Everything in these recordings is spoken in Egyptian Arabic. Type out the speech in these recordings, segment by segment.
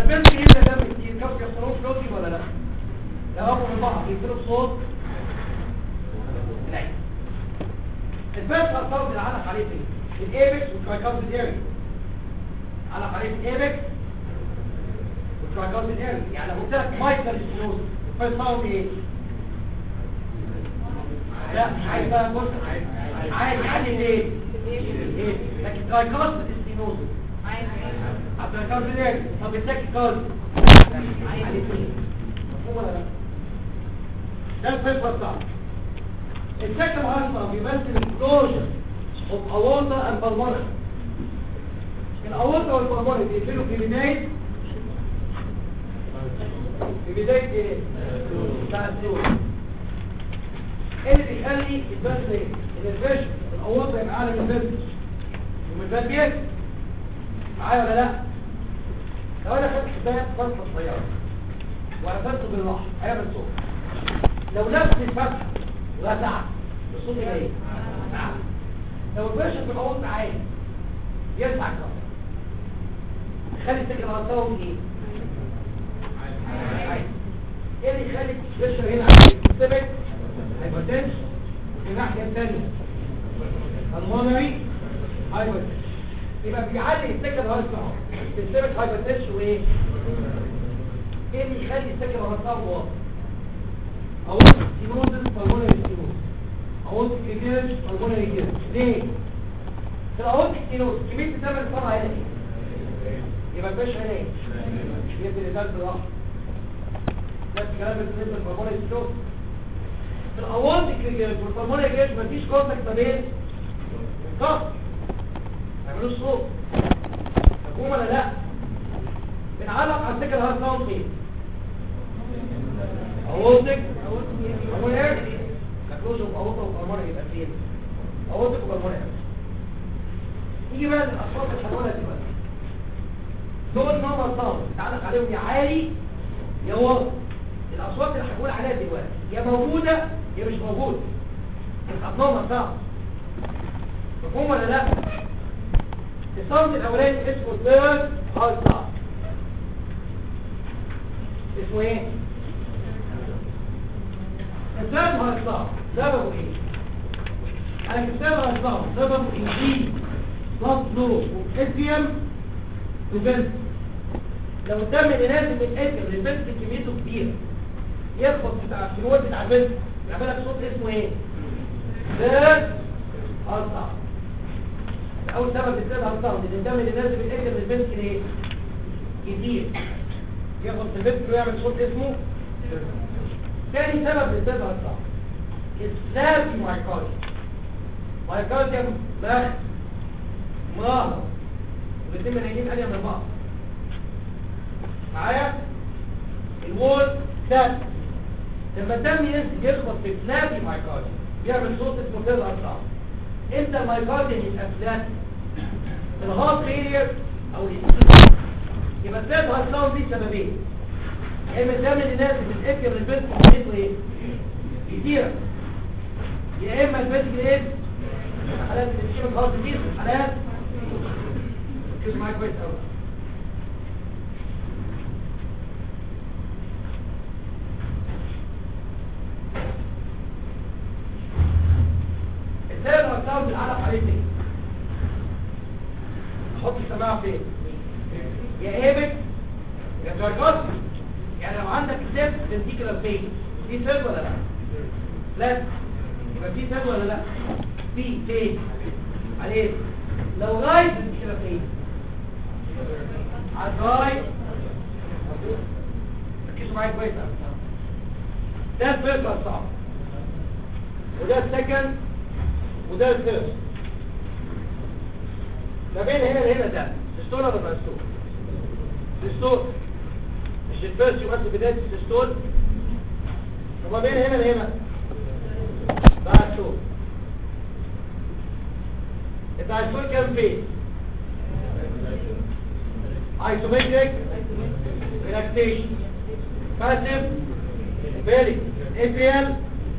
البنت هنا دم كتير كف يحصلون فلوتي ولا لا يقربوا من بعض يصيروا بصوت العين البنت هتصور بنعلق عليه فين الايبكس والترايكارد الاري علق عليه في الايبكس والترايكارد الاري يعني لو قلت لك مايكل ستينوز الفيرست ساوند ايه لا مش عايز بقى بص عايز يعلم ليه ايه لكن ترايكارد ستينوز الترايكارد الاري طب التاكي كارد عليه فين مفهوم ولا لا ده الفيرست ساوند السكن اصلا بيمثل الكلوجر اوف اورتا اند بالمونري الاورتا والبالمونري بيقفلوا في بدايه في بدايه ايه بتاع السور ايه اللي بيخلي البث ايه الفيش الاورتا يبقى اعلى من البث ومن البث بيكسب معايا ولا لا لو انا خدت حساب فتحه صغيره وقفلته بالراحه هيعمل صوت لو نفس الفتحه وسع الصوت يبقى ايه نعم لو الباشا في الأول عالي يرفع الكهرباء يخلي السكن على الصوت ايه عالي ايه اللي يخلي الباشا هنا عالي سيبك هايبوتنش وفي الناحية الثانية المونري هايبوتنش يبقى بيعلي السكن على الصوت السيبك هايبوتنش وايه ايه اللي يخلي السكن على الصوت واضح اقول ستينوزس بالمونري ستينوزس اقول كريجيرش بالمونري كريجيرش ليه؟ في الاقول ستينوزس كمية الدم اللي طالعة هنا ايه؟ يبقى الباشا هنا ايه؟ يبقى الرجال بالراحة نفس الكلام بالنسبة للبالمونري ستينوزس في الاقول كريجيرش والبالمونري كريجيرش مفيش كونتاكت ما بين الكف ما يعملوش صوت مفهوم ولا لا؟ بنعلق على السكن هارد ساوند فين؟ اورتك بالمونري كلوز واورتا وبالمونري يبقى فين اورتك وبالمونري يجي بقى الاصوات اللي هنقولها دلوقتي دول نمط صوت تعلق عليهم يا عالي يا واطي الاصوات اللي هنقول عليها دلوقتي يا موجوده يا مش موجوده يبقى نمط صوت مفهوم ولا لا الصوت الاولاني اسمه ثيرد هارد صوت اسمه ايه السبب هيطلع سببه ايه انا السبب هيطلع سببه انجيل بلس فلو واسيوم وبنت لو الدم اللي نازل من الاسيوم للبنت كميته كبيره يخبط بتاع الفلويد بتاع البنت يعمل لك صوت اسمه ايه ده هيطلع اول سبب للسبب هيطلع ان الدم اللي نازل من الاسيوم للبنت ايه كتير يخبط في البنت ويعمل صوت اسمه تاني سبب للسبب هيطلع السابي مايكاردي مايكاردي بخ مراهق والاثنين منايين قالية من بعض معايا الوول سابي لما الدم ينزل يخبط في سلابي مايكاردي بيعمل صوت اسمه كده هيطلع امتى المايكاردي يبقى فلات الهارت فيلير او الاستيك يبقى السبب هيطلع دي سببين يا اما الدم اللي نازل من الاكل للبنت كميته ايه كتيره يا اما البنت جريد حالات الاسكيميك هارت ديزيز حالات ركزوا معايا كويس قوي السبب هيطلعوا بالعلق عليه فين احط السماعه فين يا ايبك يا تركاسي يعني لو عندك سيب تنتيكلر فين في سيب ولا لا لا يبقى في سيب ولا لا في فين عليه لو رايت تنتيكلر فين على الرايت ركزوا معايا كويس ده الفيرست صعب وده السكند وده الثيرد ما بين هنا لهنا ده الستول ولا الستول الستول مش الفيرست يمثل بداية السيستول وما بين هنا لهنا بقى الشوط بتاع الشوط كام فين ايسومتريك ريلاكسيشن باسيف فيري ابيال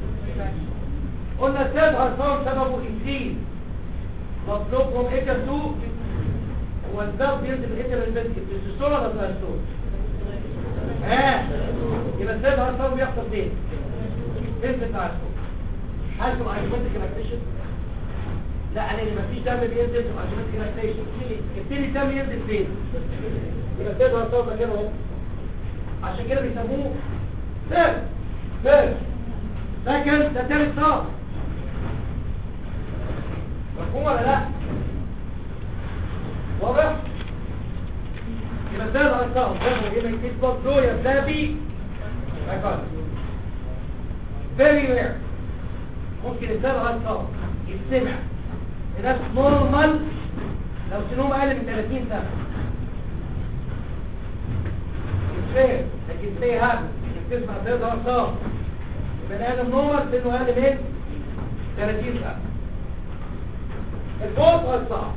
قلنا السبب هرسان سببه انكريز مطلوب from ايكا 2 هو الضغط بينزل من ايكا للبنت السيستول ولا الدايستول ها يبقى السيد هرسان بيحصل فين فين في التعسف هل في الايزومتريك ريلاكسيشن لا انا اللي مفيش دم بينزل في الايزومتريك ريلاكسيشن ابتدي الدم ينزل فين يبقى السيد هرسان مكانه اهو عشان كده بيسموه سير سير سكند ده تالت صار مفهوم ولا لا واضح يبقى ده الارقام ده يبقى يكتب له يا ذهبي ريكورد فيري رير ممكن الزر الارقام يستمع لناس نورمال لو سنهم اقل من 30 سنه رير لكن زي هذا انك تسمع زر الارقام يبقى ادم نورمال سنه اقل من 30 سنه الفوق والصعب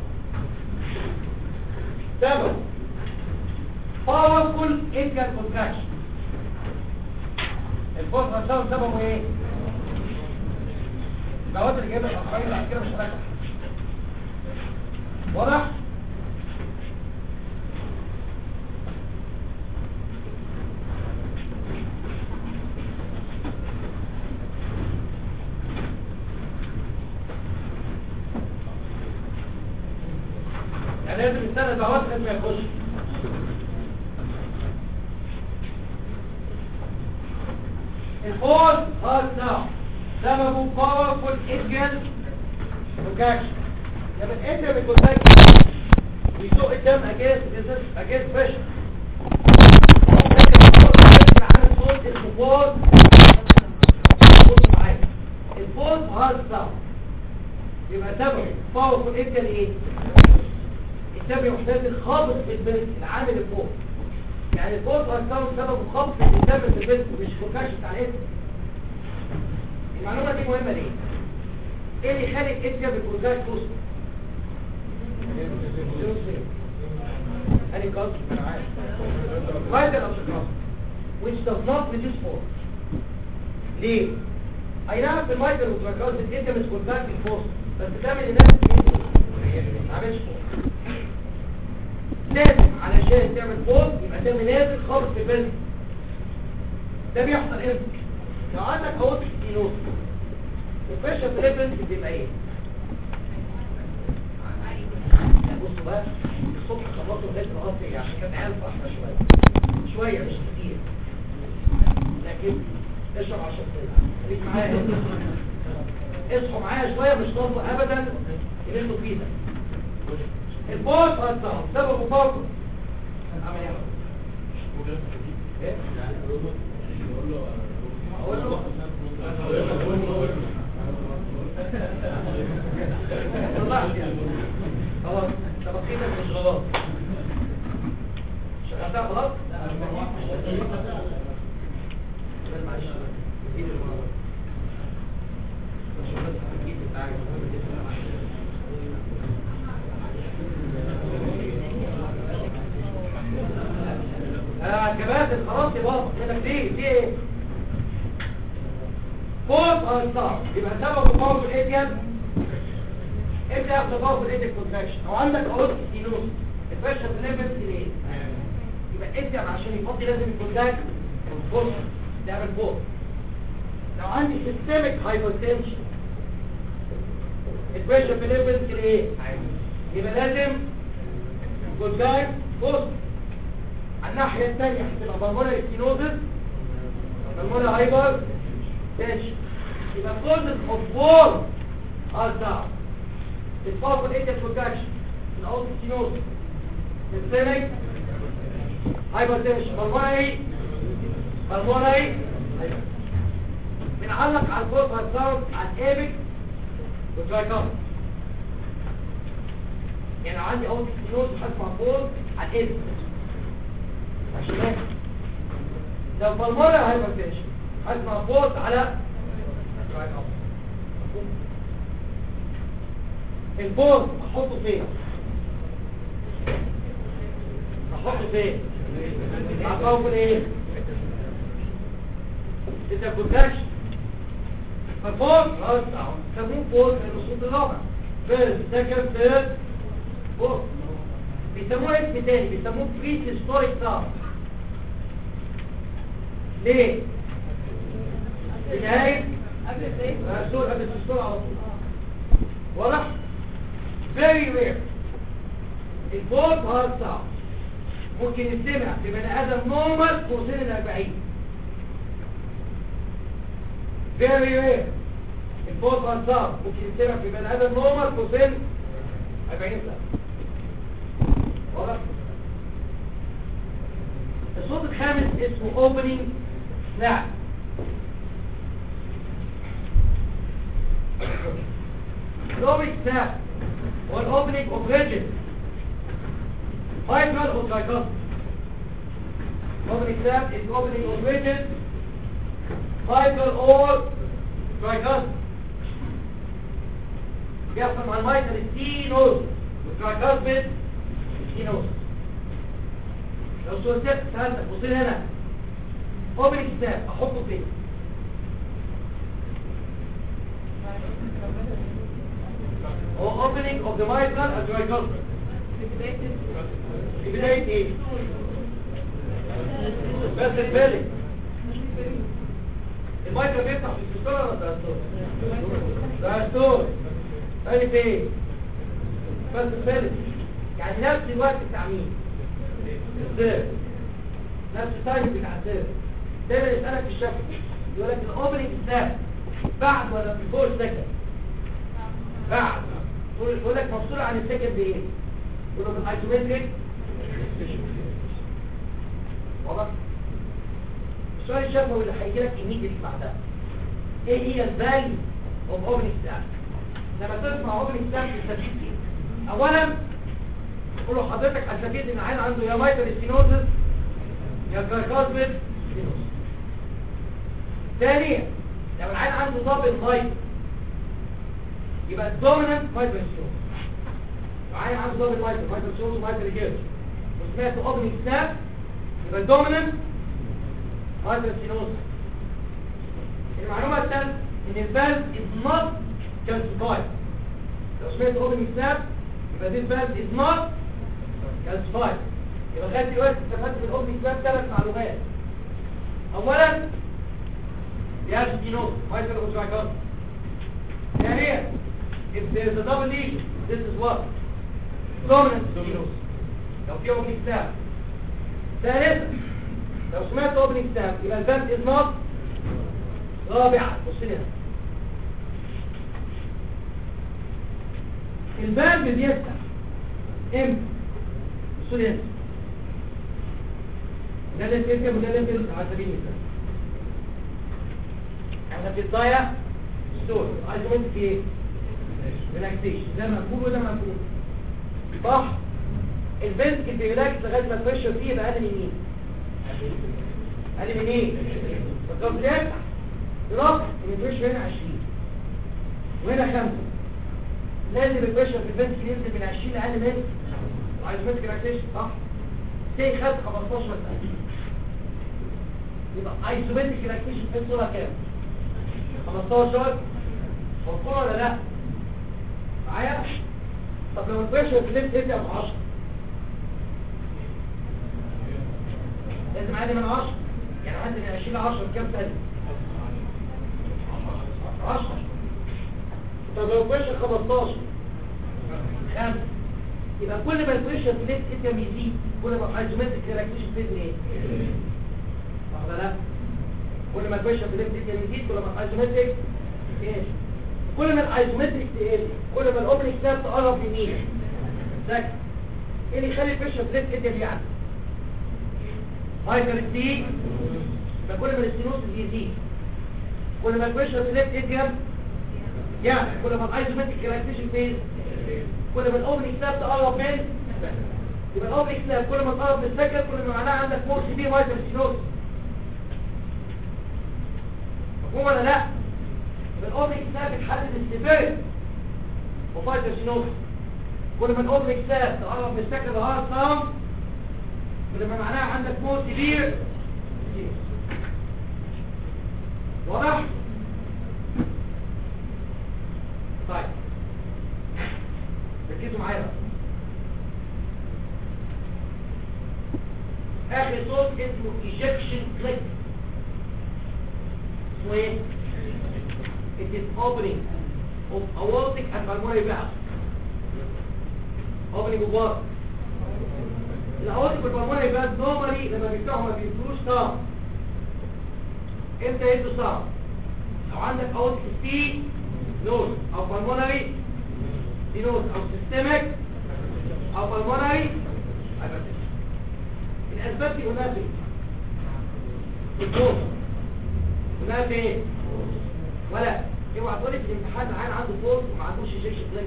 سبب powerful atrial contraction الفوق والصعب سببه ايه؟ المواد اللي جايبها الأخرين بعد كده مش راجعة واضح؟ يعني لازم يستنى دعوات لازم ما يخش الفوز هارد ساوند سببه باورفول ادجل بروكاكشن لما الادجل بيكونتاكت بيسوق الدم اجاز اجاز بريشر الفوز هارد ساوند يبقى سبب باورفول ادجل ايه؟ الدم يحتاج خابط في البنت العامل الفوق يعني الفوز هارد ساوند سببه خابط في الدم في البنت مش بروكاكشن بتاع الاسم المعلومة دي مهمة ليه؟ ايه اللي يخلي الاتجاه بالبروزاج توصل؟ هذه قصد انا عارف vital of the cross which does not reduce force ليه؟ اي نعم في المايكل والتراكاز الاتجاه مش كونتاكت الفورس بس تعمل لنفس ما عملش فورس لازم علشان تعمل فورس يبقى تعمل نازل خالص في البنك ده بيحصل امتى؟ لو عندك اورتيك ستينوز البريشر بريفرنس بيبقى ايه بصوا بقى الصبح خبطوا لغايه العصر عشان كانت عيال فرحه شويه شويه مش كتير لكن اشرب 10 دقايق خليك معايا اصحوا معايا شويه مش طالبوا ابدا اللي انتوا فيه ده البوت هتطلع سببه باكو عمل ايه اقول له خلاص تبقيتك مش غلط شغلتها غلط اه كباتن خلاص يا بابا كده ليه ليه ايه فوق انصار يبقى سبب فوق الاتيان انت ياخد فوق الاتيان كونتراكشن او عندك اورت ستينوز البريشر ليفل ايه يبقى الاتيان عشان يفضي لازم يكون ده فوق تعمل فوق لو عندي سيستميك هايبرتنشن البريشر ليفل ايه يبقى لازم يكون ده فوق على الناحيه الثانيه هتبقى بالمونري ستينوزس بالمونري هايبر ماشي يبقى كل الحضور ارجع الفاق الايتال بروتكشن الاوت ستينوز السيمك هايبرتنشن بالمونري بالمونري بنعلق على الفوق هالساوند على الايبك والترايكام يعني لو عندي اوت ستينوز هسمع فوق على الايبك عشان ايه لو بالمونري هايبرتنشن اسمع صوت على البوز احطه فين احطه فين احطه في ايه انت كنتش فالبوز خلاص سموه بوز الرسول الرابع فيرست سكند ثيرد بوز بيسموه اسم تاني بيسموه بري هيستوريك ساوند ليه؟ في نهاية قبل ازاي السور قبل السور على طول واضح؟ very rare الفورت هارد صعب ممكن يستمع في بني ادم نورمال فوق سن ال 40 very rare الفورت هارد صعب ممكن يستمع في بني ادم نورمال فوق سن 40 سنه واضح؟ الصوت الخامس اسمه opening snap الاوبننج snap هو الاوبننج اوف ريجن mitral or tricuspid opening snap is opening of rigid mitral or tricuspid بيحصل مع المايتال ستينوز والترايكاسبيد ستينوز لو سؤالت سألتك بص لي هنا اوبننج سناب احطه فين هو اوبننج اوف ذا mitral and tricuspid في بداية في بداية ايه بس البالي المايكرو بيفتح في السيستول ولا الدستور دستور قالت ايه بس البالي يعني نفس الوقت بتاع مين السير نفس التايم بتاع السير دايما يسألك في الشكل يقول لك الاوبننج سناب بعد ولا بيفور سكند بعد يقول يقول لك مفصول عن السكند بايه يقول له بالايزومتريك واضح السؤال الشفوي اللي هيجي لك immediately بعدها ايه هي الفاليو اوف اوبننج سناب لما تسمع اوبننج سناب تستفيد ايه اولا تقول له حضرتك هتستفيد ان العيان عنده يا مايتال ستينوزس يا كاركاسبيد ستينوزس ثانيا لو العيان عنده دبل مايتال يبقى الدومينانت مايتال ستينوزس العيان عنده دبل مايتال مايتال ستينوزس ومايتال ريجيرس وسمعت اوبننج سناب يبقى الدومينانت مايتال ستينوزس المعلومه الثالثه ان الفالف is not calcified لو سمعت اوبننج سناب يبقى دي الفالف is not calcified يبقى لغايه دلوقتي استفدت من الاوبننج سناب ثلاث معلومات اولا يا ستينوز مايتال اوترايكاس ثانيا if there is a double lesion this is what dominant stenosis لو في اوبننج سناب ثالثا لو سمعت اوبننج سناب يبقى الفالف is not رابعا بص لي هنا الفالف بيفتح امتى بصوا لي هنا ده اللي بيركب وده اللي بيركب على سبيل المثال احنا في الضايع ستور عايز اقول في ايه ريلاكسيشن ده مقبول وده مقبول صح البنت بيريلاكس لغايه ما البريشر فيه يبقى اقل من مين اقل من ايه فالضغط يفتح رفع البريشر هنا 20 وهنا 5 لازم البريشر في البنت ينزل من 20 لاقل من عايز ماسك ريلاكسيشن صح تلاقي خد 15 سنه يبقى ايزومتريك ريلاكسيشن في الصوره كام 15 مفهوم ولا لا معايا طب لو البريشر في الليفت يبدا ب 10 لازم عادي من 10 يعني عندي من 20 ل 10 كام ثانيه 10 طب لو البريشر 15 5 يبقى كل ما البريشر في الليفت يبدا بيزيد كل ما الايزومتريك ريلاكسيشن بيزيد ايه صح ولا لا كل ما البريشر في الليفت يبدا بيزيد كل ما الايزومتريك ايه كل ما الايزومتريك تقل كل ما الاوبننج سناب تقرب يمين ذاك ايه اللي يخلي البريشر في الليفت يبدا بيعلى هايبر ستي يبقى كل ما الاستينوس يزيد كل ما البريشر في الليفت يبدا يعني كل ما الايزومتريك ريلاكسيشن فيز كل ما الاوبننج سناب تقرب من يبقى الاوبننج سناب كل ما تقرب من السكر كل ما معناها عندك مور سي بي هايبر ستينوس مفهوم ولا لا يبقى الاوبننج سناب بتحدد السيفيريتي وفايتر ستينوس كل ما الاوبننج سناب تقرب من السكر الهارد ساوند كل ما معناها عندك مور سيفير واضح طيب ركزوا معايا بقى اخر صوت اسمه ايجكشن كليك اسمه ايه it is opening of aortic and pulmonary valve opening of what الاورتيك والبلمونري فالف نورمالي لما بيفتحوا ما بيفتحوش صعب امتى يدوا صعب لو عندك اورتيك ستي نوز او بالمونري سينوز او سيستميك او بالمونري الاسباب دي قلناها فين في الجوز قلناها فين ولا اوعى تقول لي في الامتحان العين عنده فوز وما عندوش جيش بلاك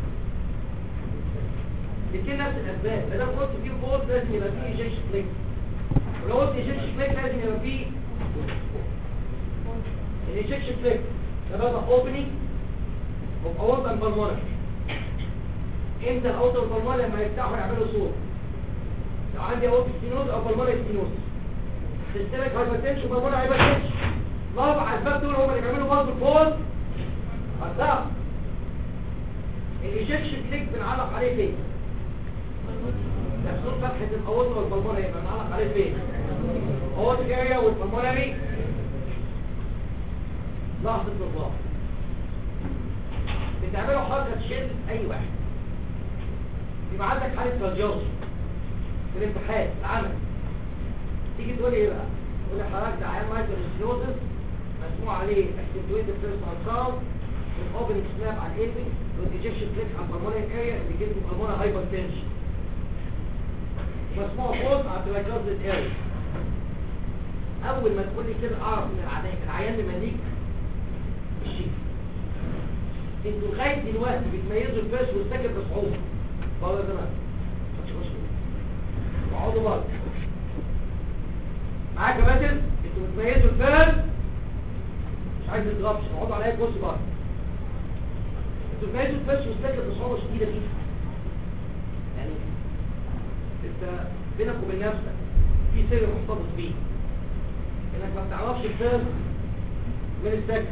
الاثنين نفس الاسباب ما دام قلت فيه فوز لازم يبقى فيه جيش بلاك ولو قلت جيش بلاك لازم يبقى فيه الانجكشن بلاك ده بقى اوبننج اوف اورتا بالمونري امتى الاوتر بالمونري لما يفتحوا يعملوا صوت لو عندي اورتا ستينوز او بالمونري ستينوز سيستمك هايبرتنشن بالمونري هايبرتنشن الاربع اسباب دول هم اللي بيعملوا برضه الفوز هتلاقوا الانجكشن بلاك بنعلق عليه فين نفسه فتحة الاورتا والبالمونري يبقى بنعلق عليه فين اورتا اريا والبالمونري لحظة الله بتعملوا حركة شد اي واحد يبقى عندك حالة كارديولوجي في الامتحان العمل تيجي تقول لي ايه بقى تقول لي حضرتك ده عيان مايكرو سينوزس مسموع عليه اكسنتويتد فيرست انساوند الاوبن سناب على الايبنج والايجكشن كليك على البلمونري اريا اللي جبت البلمونري هايبرتنشن مسموع فوز على الترايكوزيد اريا اول ما تقول لي كده اعرف ان العيان العيان ممليك الشيء انتوا لغايه دلوقتي بتميزوا الفيرس والسكن بصعوبه بقى زمان اقعدوا بره معاك يا باسل انتوا بتميزوا الفيرس مش عايز تضربش اقعدوا عليا كرسي بره انتوا بتميزوا الفيرس والسكن بصعوبه شديده جدا يعني انت بينك وبين نفسك في سر محتفظ بيه انك ما بتعرفش الفيرس من السكن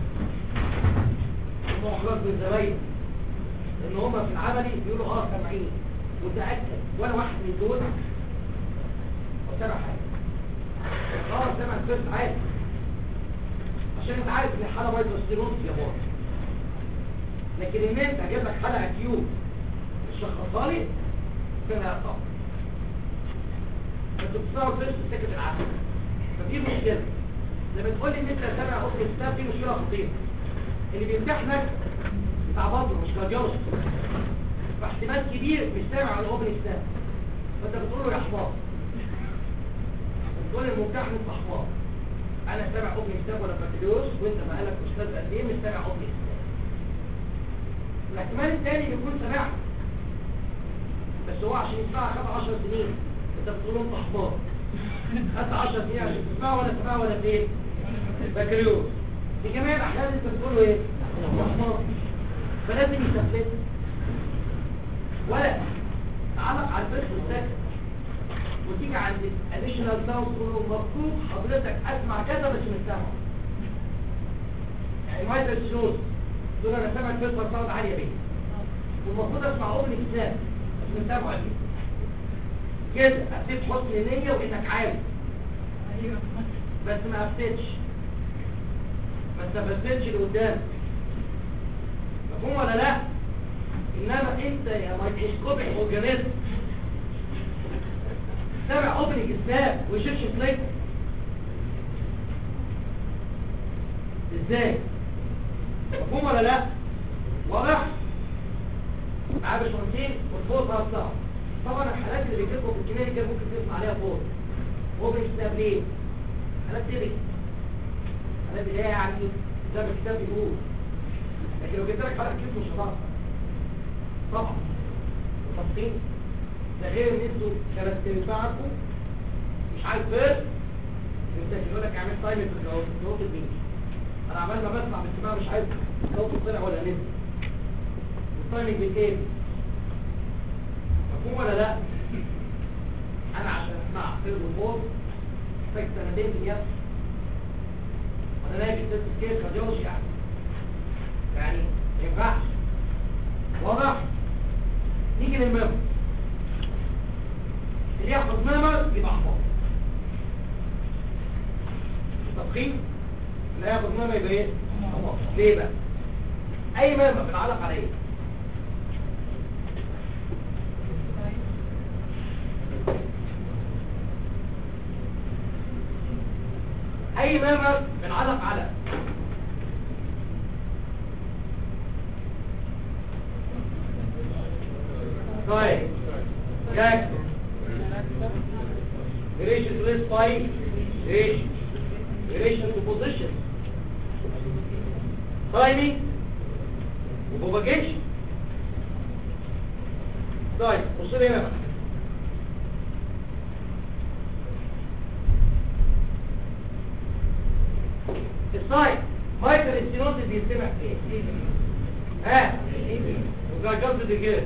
محلات من زمايل ان هم في العملي بيقولوا اه سامعين متاكد ولا واحد من دول سامع حاجه اه سامع الفيرست عادي عشان انت عارف ان الحاله مايكروستيروز يا بابا لكن ان انت جايب لك حاله اكيوت شخصها لي فانا صعب انتوا بتسمعوا الفيرست سكت العقل ففي مشكله لما تقول لي ان انت سامع اخت الكتاب دي مشكله خطيره اللي بيمتحنك بتاع بطل مش كارديولوجي فاحتمال كبير مش سامع على الاوبن ستاب فانت بتقول له يا حمار بتقول للممتحن انت حمار انا سامع اوبن ستاب ولا بكالوريوس وانت بقالك استاذ قد ايه مش سامع اوبن ستاب الاحتمال الثاني يكون سامعها بس هو عشان يسمعها خد 10 سنين انت بتقول له انت حمار خدت 10 سنين عشان تسمعه ولا تسمعه ولا فين بكالوريوس في جميع الاحيان انت بتقول له ايه محمود فلازم يثبت ولا تعلق على الفرق والسكن وتيجي عند الاديشنال ساوند تقول له المفروض حضرتك اسمع كذا بس مش سامعه يعني مايتر سنوز تقول انا سامع الفرق ساوند عاليه بيه والمفروض اسمع اوبن كتاب بس مش سامعه بيه كده ابتدي حسن النيه وانك عارف بس ما افتتش ما استفدتش اللي قدام مفهوم ولا لا انما انت يا مايكروسكوبيك اورجانيزم سامع اوبننج سناب وشيفش سليك ازاي مفهوم ولا لا واضح معاه بشرطين والفوز هتطلع طبعا الحالات اللي بيجيبوا في الكيمياء كده ممكن تسمع عليها فوز اوبننج سناب ليه حالات تبكي الذي لا يعني زي ما الكتاب بيقول لكن لو جبت لك حلقه كتب مش هتعرف طبعا وتفصيل ده غير ان انتوا ثلاث ارباعكم مش عارف بس انت يقول لك اعمل تايم في النقط البنك انا عمال ما بسمع باستماع مش عارف الصوت طلع ولا نزل والتايمنج بالايه مفهوم ولا لا انا عشان اسمع فيلم وفوز محتاج سنتين في اليابس وانا لاقي في سكيل كارديولوجي يعني يعني ما ينفعش واضح نيجي للميمو اللي يحفظ ميمو يبقى حفظ التضخيم لا ياخد ماما يبقى ايه ليه بقى اي ماما بنعلق على ايه اي ماما بنعلق على طيب جاك relation to this fight relation relation to position timing وبروباجيشن طيب بصوا لي هنا بقى السايد مايكل السينوز بيستمع في ايه ها وجاجات الجيش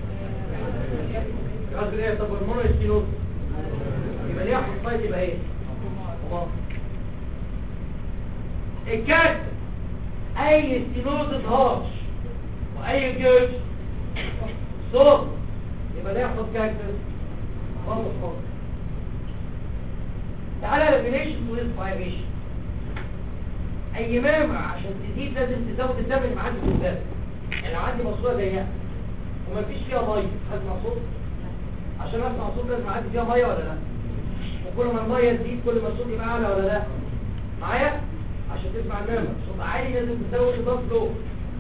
قصدي ايه طب المونو السينوز يبقى ليه احط سايد يبقى ايه الله الكات اي ستينوز هارش واي جيرش صوت يبقى ليه احط كاكتس خالص خالص تعالى ريليشن وانسبيريشن اي مامع عشان تزيد لازم تزود الدم اللي معاك في الدم يعني لو عندي ماسوره ضيقه ومفيش فيها ميه اسمع صوت عشان اسمع صوت لازم اعدي فيها ميه ولا لا وكل ما الميه تزيد كل ما الصوت يبقى اعلى ولا لا معايا عشان تسمع المامع صوت عالي لازم تزود الضغط لو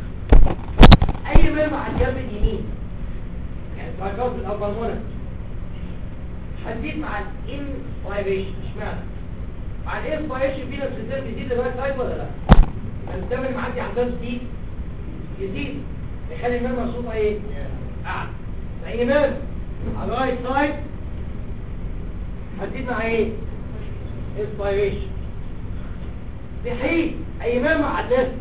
اي مامع على الجنب اليمين يعني تراكوز الالبرمونة هتزيد مع الانسبيريشن اشمعنى مع الانسبيريشن في نفس الزر بيزيد الرايت سايد ولا لا الدم اللي معدي على الدم دي يزيد يخلي المامع صوتها ايه اعلى اي مامع على الرايت سايد هتزيد مع ايه انسبيريشن في حين اي مامع على الليفت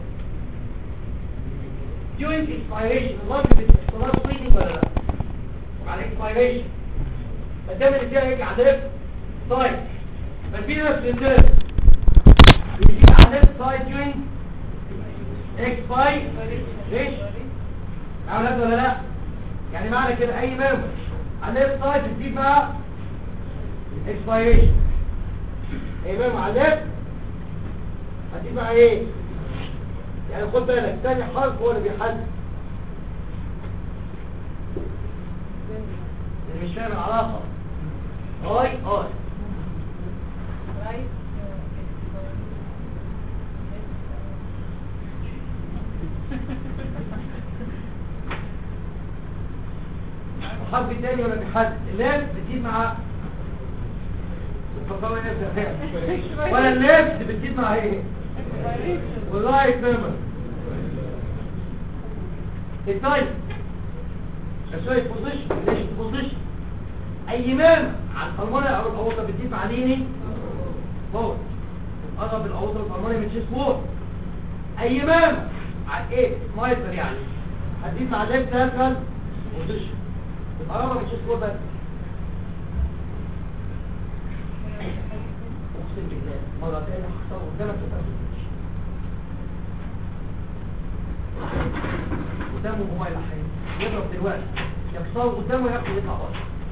during expiration الراجل باستخلاص breathing ولا لا على expiration فالدم اللي فيها يجي على left side ففي نفس الدم بيجي على left side during expiration عملت ولا لا يعني معنى كده اي مامع على left side بتجيب بقى expiration اي مامع على left هتجيب بقى ايه يعني خد بالك تاني حرف هو اللي بيحدد اللي مش فاهم العلاقة اي اي الحرف التاني ولا بيحدد اللام بتجيب مع الفقاوة نفسها ولا اللام بتجيب مع ايه والله يفهمك التايم شوية بوزيشن ليش بوزيشن اي مام على الهرمونة او الاوضة بتجيب عليني فور اضرب الاوضة الهرمونة من شيس فور اي مام على ايه سمايتر يعني هتجيب مع ليفت هاكل بوزيشن الهرمونة من شيس فور بس اقسم بالله مرة تانية هختار قدامك تتأكد قدامه موبايل احيانا يضرب دلوقتي يكسره قدامه ياخد يطلع بره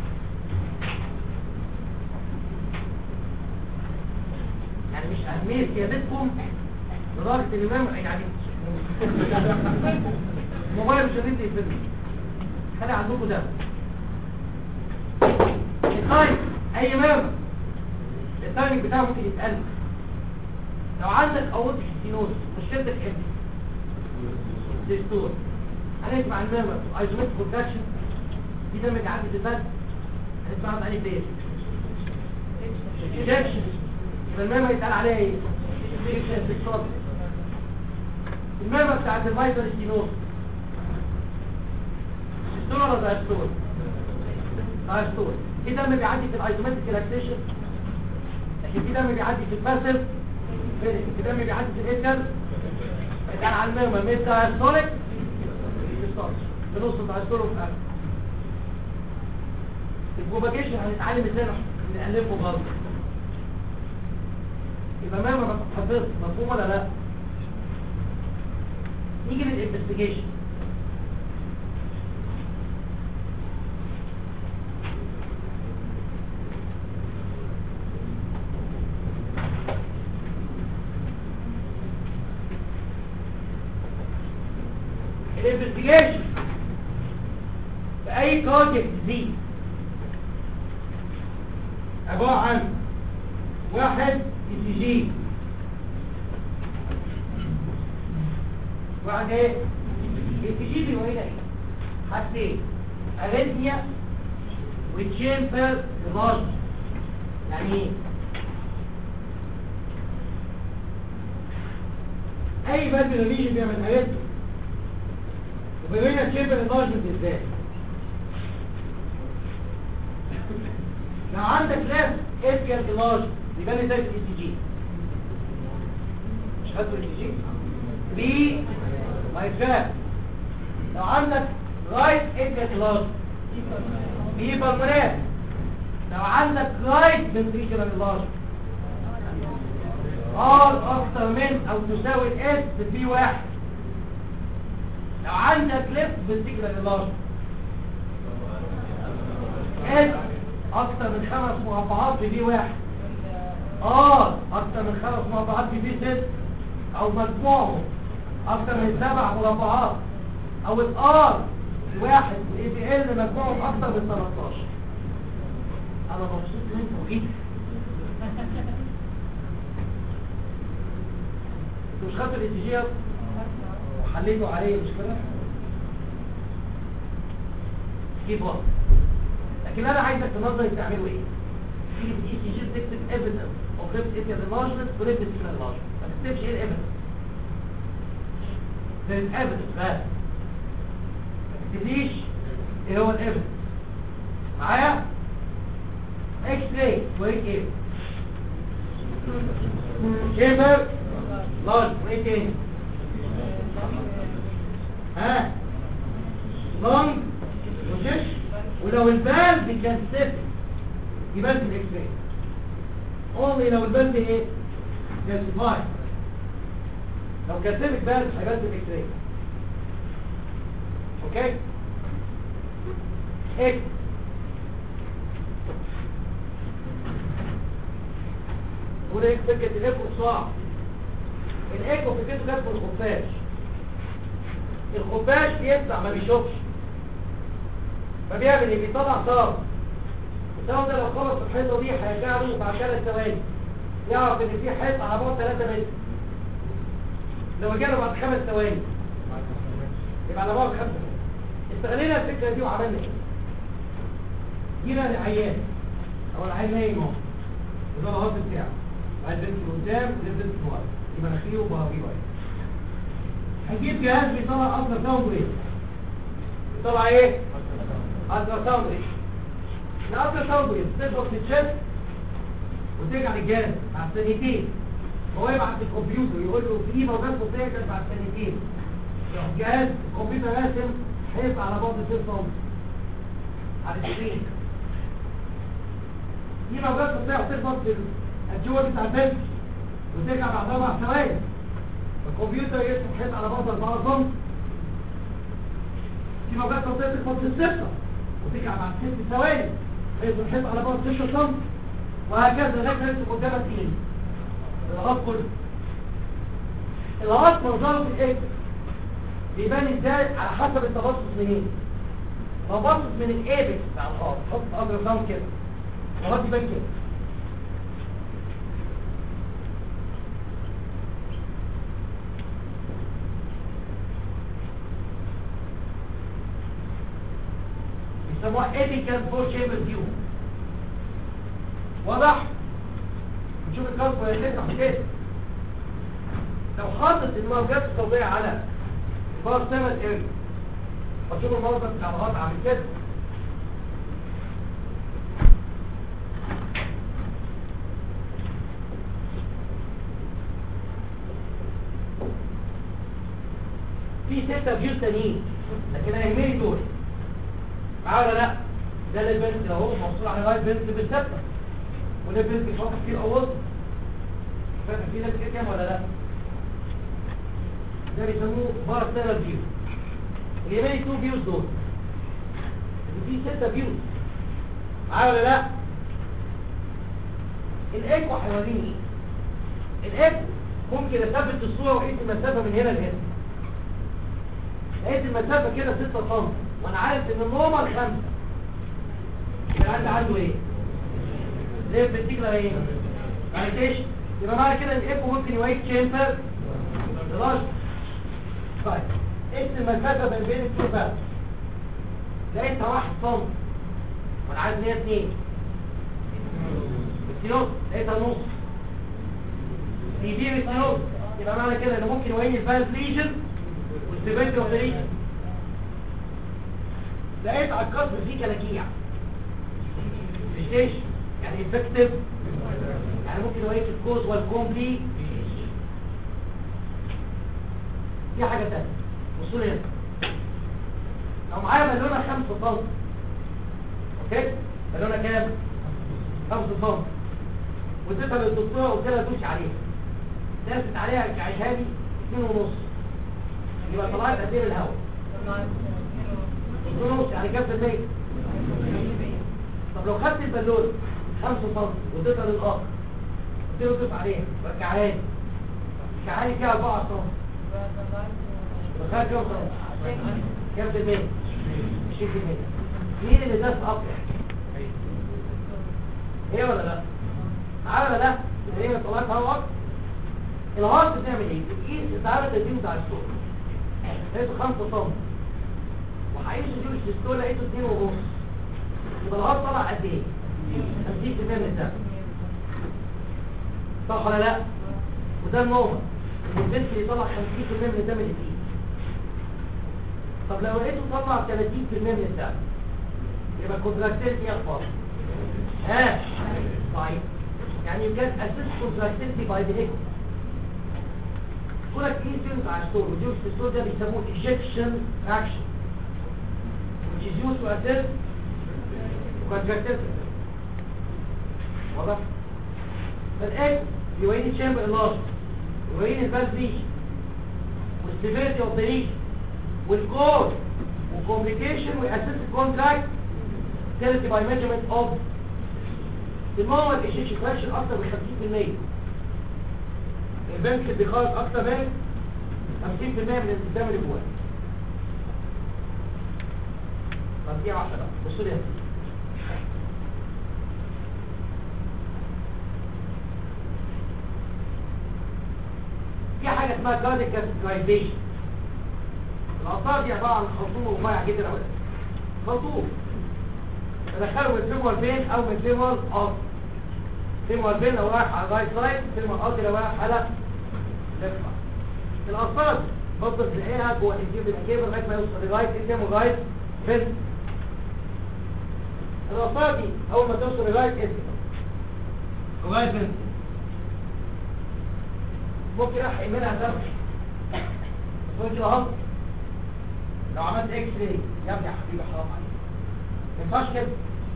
يعني مش اهميه سيادتكم لدرجه ان الامام يعني الموبايل مش هتدي يفهم خلي عندكم ده التايم اي امام التايمنج بتاعه ممكن يتقل لو عندك اورتيك ستينوز مشكلتك حمل دستور هنسمع المامة ايزوميت بروتكشن دي دم يعدي في الفات هنسمع عن انهي بيت انجكشن يبقى المامة يتقال عليها ايه انجكشن في الصدر المامة بتاعت المايتر ستينوز دستور ولا دستور دستور في دم بيعدي في الايزوميت ريلاكسيشن لكن في دم بيعدي في الباسف في دم بيعدي في الانتر كان على الماما ميتا سوليك في نص الدايستول وفي اخر البروباجيشن هنتعلم ازاي نألفه غلط يبقى ماما ما تتحفظ مفهوم ولا لا نيجي للانفستيجيشن الانفستيجيشن في اي كاردياك ديزيز عباره عن واحد اي سي جي واحد ايه اي سي جي بيورينا ايه حاجتين اريثميا وتشامبر لارج يعني ايه اي بدل ريجن بيعمل اريثميا وبيورينا تشامبر لارج ازاي لو عندك لاف اسكال لارج يبقى لي زي الاي سي جي مش خدتوا الاي سي جي بي مايكرات لو عندك رايت اسكال لارج بي بالمرات لو عندك رايت فنتريكولار لارج ار اكتر من او تساوي الاس بي واحد لو عندك ليفت فنتريكولار لارج اس اكتر من خمس مربعات في بي واحد ار اكتر من خمس مربعات في بي ست او مجموعهم اكتر من سبع مربعات او الار واحد اي بي ال مجموعهم اكتر من 13 انا مبسوط ان انتوا وقيت انتوا مش خدتوا الاتجاه وحليتوا عليه مش كده كيف وقت لكن انا عايزك تنظر تعملوا ايه تيجي في اي سي جي تكتب ايفيدنس اوف ليفت اتيال انلارجمنت وليفت اتيال انلارجمنت ما تكتبش ايه الايفيدنس ده الايفيدنس بس ما تكتبليش ايه هو الايفيدنس معايا اكس راي وريك ايه شيبر لارج وريك ايه ها لونج وشش ولو البالب كان صفر يبان في الاكس راي اونلي لو البالب ايه كالسيفاي لو كان صفر بالب هيبان في الاكس راي اوكي اكس وده اكس فكره الايكو صعب الايكو فكرته جت من الخفاش الخفاش بيسمع ما بيشوفش فبيعمل ايه بيطلع صار الصار ده لو خلص الحيطه دي هيرجع له بعد ثلاث ثواني يعرف ان في حيطه على بعد 3 متر لو رجع له بعد خمس ثواني يبقى على بعد 5 متر استغلينا الفكره دي وعملنا ايه جينا للعيان او العيان نايم اهو وده الهارت بتاعه عايز بنت قدام ولبس ورا يبقى مناخيره وبهابيه واقف هنجيب جهاز بيطلع الترا ساوند ويف بيطلع ايه الترا ساوند ويف الالترا ساوند ويف تضغط في الشيست وترجع للجهاز بعد ثانيتين هو يبعت الكمبيوتر يقول له في موجات صوتيه كانت بعد ثانيتين يروح جهاز الكمبيوتر راسم حيط على بعد 6 سم على السكرين دي موجات صوتيه هتخبط في الجوه بتاع البنك وترجع بعد اربع ثواني الكمبيوتر يرسم حيط على بعد 4 سم في موجات صوتيه تخبط في السفه وترجع بعد 6 ثواني يرسم حيط على بعد 6 سم وهكذا لغايه ما يمسك قدامك ايه الغاز كله الغاز منظره في الايه بيبان ازاي على حسب انت باصص منين لو باصص من الايبكس بتاع الغاز حط اجر داون كده الغاز يبان كده بيسموها ايبيكال فور شيبر فيو واضح نشوف الكالكو هيفتح كده لو حاطط الموجات الصوتيه على البار سيمن اريا هتشوف المنظر بتاع الغاز عامل كده في ستة فيوز تانيين لكن انا يهمني دول معايا ولا لا ده اللي البنت اهو محصول على لغايه بنت بالثابته وده بنت بيفكر فيه اول فاكر في ناس كده كام ولا لا ده بيسموه بارسنال فيو اليمين تو فيوز دول اللي فيه ستة فيوز معايا ولا لا الايكو هيوريني ايه الايكو ممكن اثبت الصوره واقيس المسافه من هنا لهنا لقيت المسافة كده 6 سم وانا عارف ان النورمال 5 يبقى عندي عنده ايه؟ زي البنتيكلر ايه؟ معلش يبقى معنى كده ان الاف ممكن يويك تشامبر خلاص طيب ايه المسافة بين بين التو فات لقيتها 1 سم وانا عارف ان هي 2 السينوس لقيتها نص يدير السينوس يبقى معنى كده انه ممكن يوين الفالف ليجن والسيبنتي اوف ليجن لقيت على الكسر فيه كلاكيع مش ليش يعني افكتيف يعني ممكن يوين الكوز والكومبلي في حاجة تانية وصول هنا لو معايا بالونة 5 سم اوكي بالونة كام 5 سم واديتها للدكتوره قلت لها دوش عليها داست عليها كعيشها لي 2 ونص يبقى طلعت قد ايه الهواء 2 ونص يعني كام في المية طب لو خدت البالونه 5 سم واديتها للاخر قلت له دوس عليها رجعها لي رجعها لي فيها 4 سم دخلها كام سم كام في المية 20% مين اللي داس اكتر ايه ولا لا تعالى ولا لا اللي هي طلعت هوا الهارت بتعمل ايه بتقيس التعامل التدريب بتاع الصوت لقيته 5 سم وهقيس الجول السيستول لقيته 2 ونص يبقى الهارت طلع قد ايه 50% من الدم صح ولا لا وده النورمال الجنس يطلع 50% من الدم اللي فيه طب لو لقيته طلع 30% من الدم يبقى كونتراكتيلتي اخبار ها طيب يعني you can assist contractility by the echo كلك ايه سيرت على الستور ودي الستور ده بيسموه ejection fraction which is used to assist contractility واضح فالايكو يوين الشامبر اللارج يوين الفالف ليش والسيفيرتي اوف ذا ليش والكور والكومبليكيشن ويأسست الكونتراكت تيرتي باي ميجرمنت اوف الموضوع الاشيش فراكشن اكتر من 50% البنك بيخرج اكتر من 50% من الدم اللي جواه طب دي 10 بقى بصوا لي هنا في حاجه اسمها كارديك كاتيجرايزيشن الاثار دي عباره عن خرطوم رفيع جدا أوي خرطوم تدخله من فيمور فين او من فيمور ارض فيمور فين لو رايح على الرايت سايد فيمور ارض لو رايح على ليفت سايد الاثار بفضل تلاقيها جوه الانتيب الانجيب لغايه ما يوصل لغايه الانتيب لغايه فين الاثار دي اول ما توصل لغايه انتيب لغايه فين ممكن احقن منها دم ممكن اهو لو عملت اكس راي يا ابني يا حبيبي حرام عليك ما ينفعش كده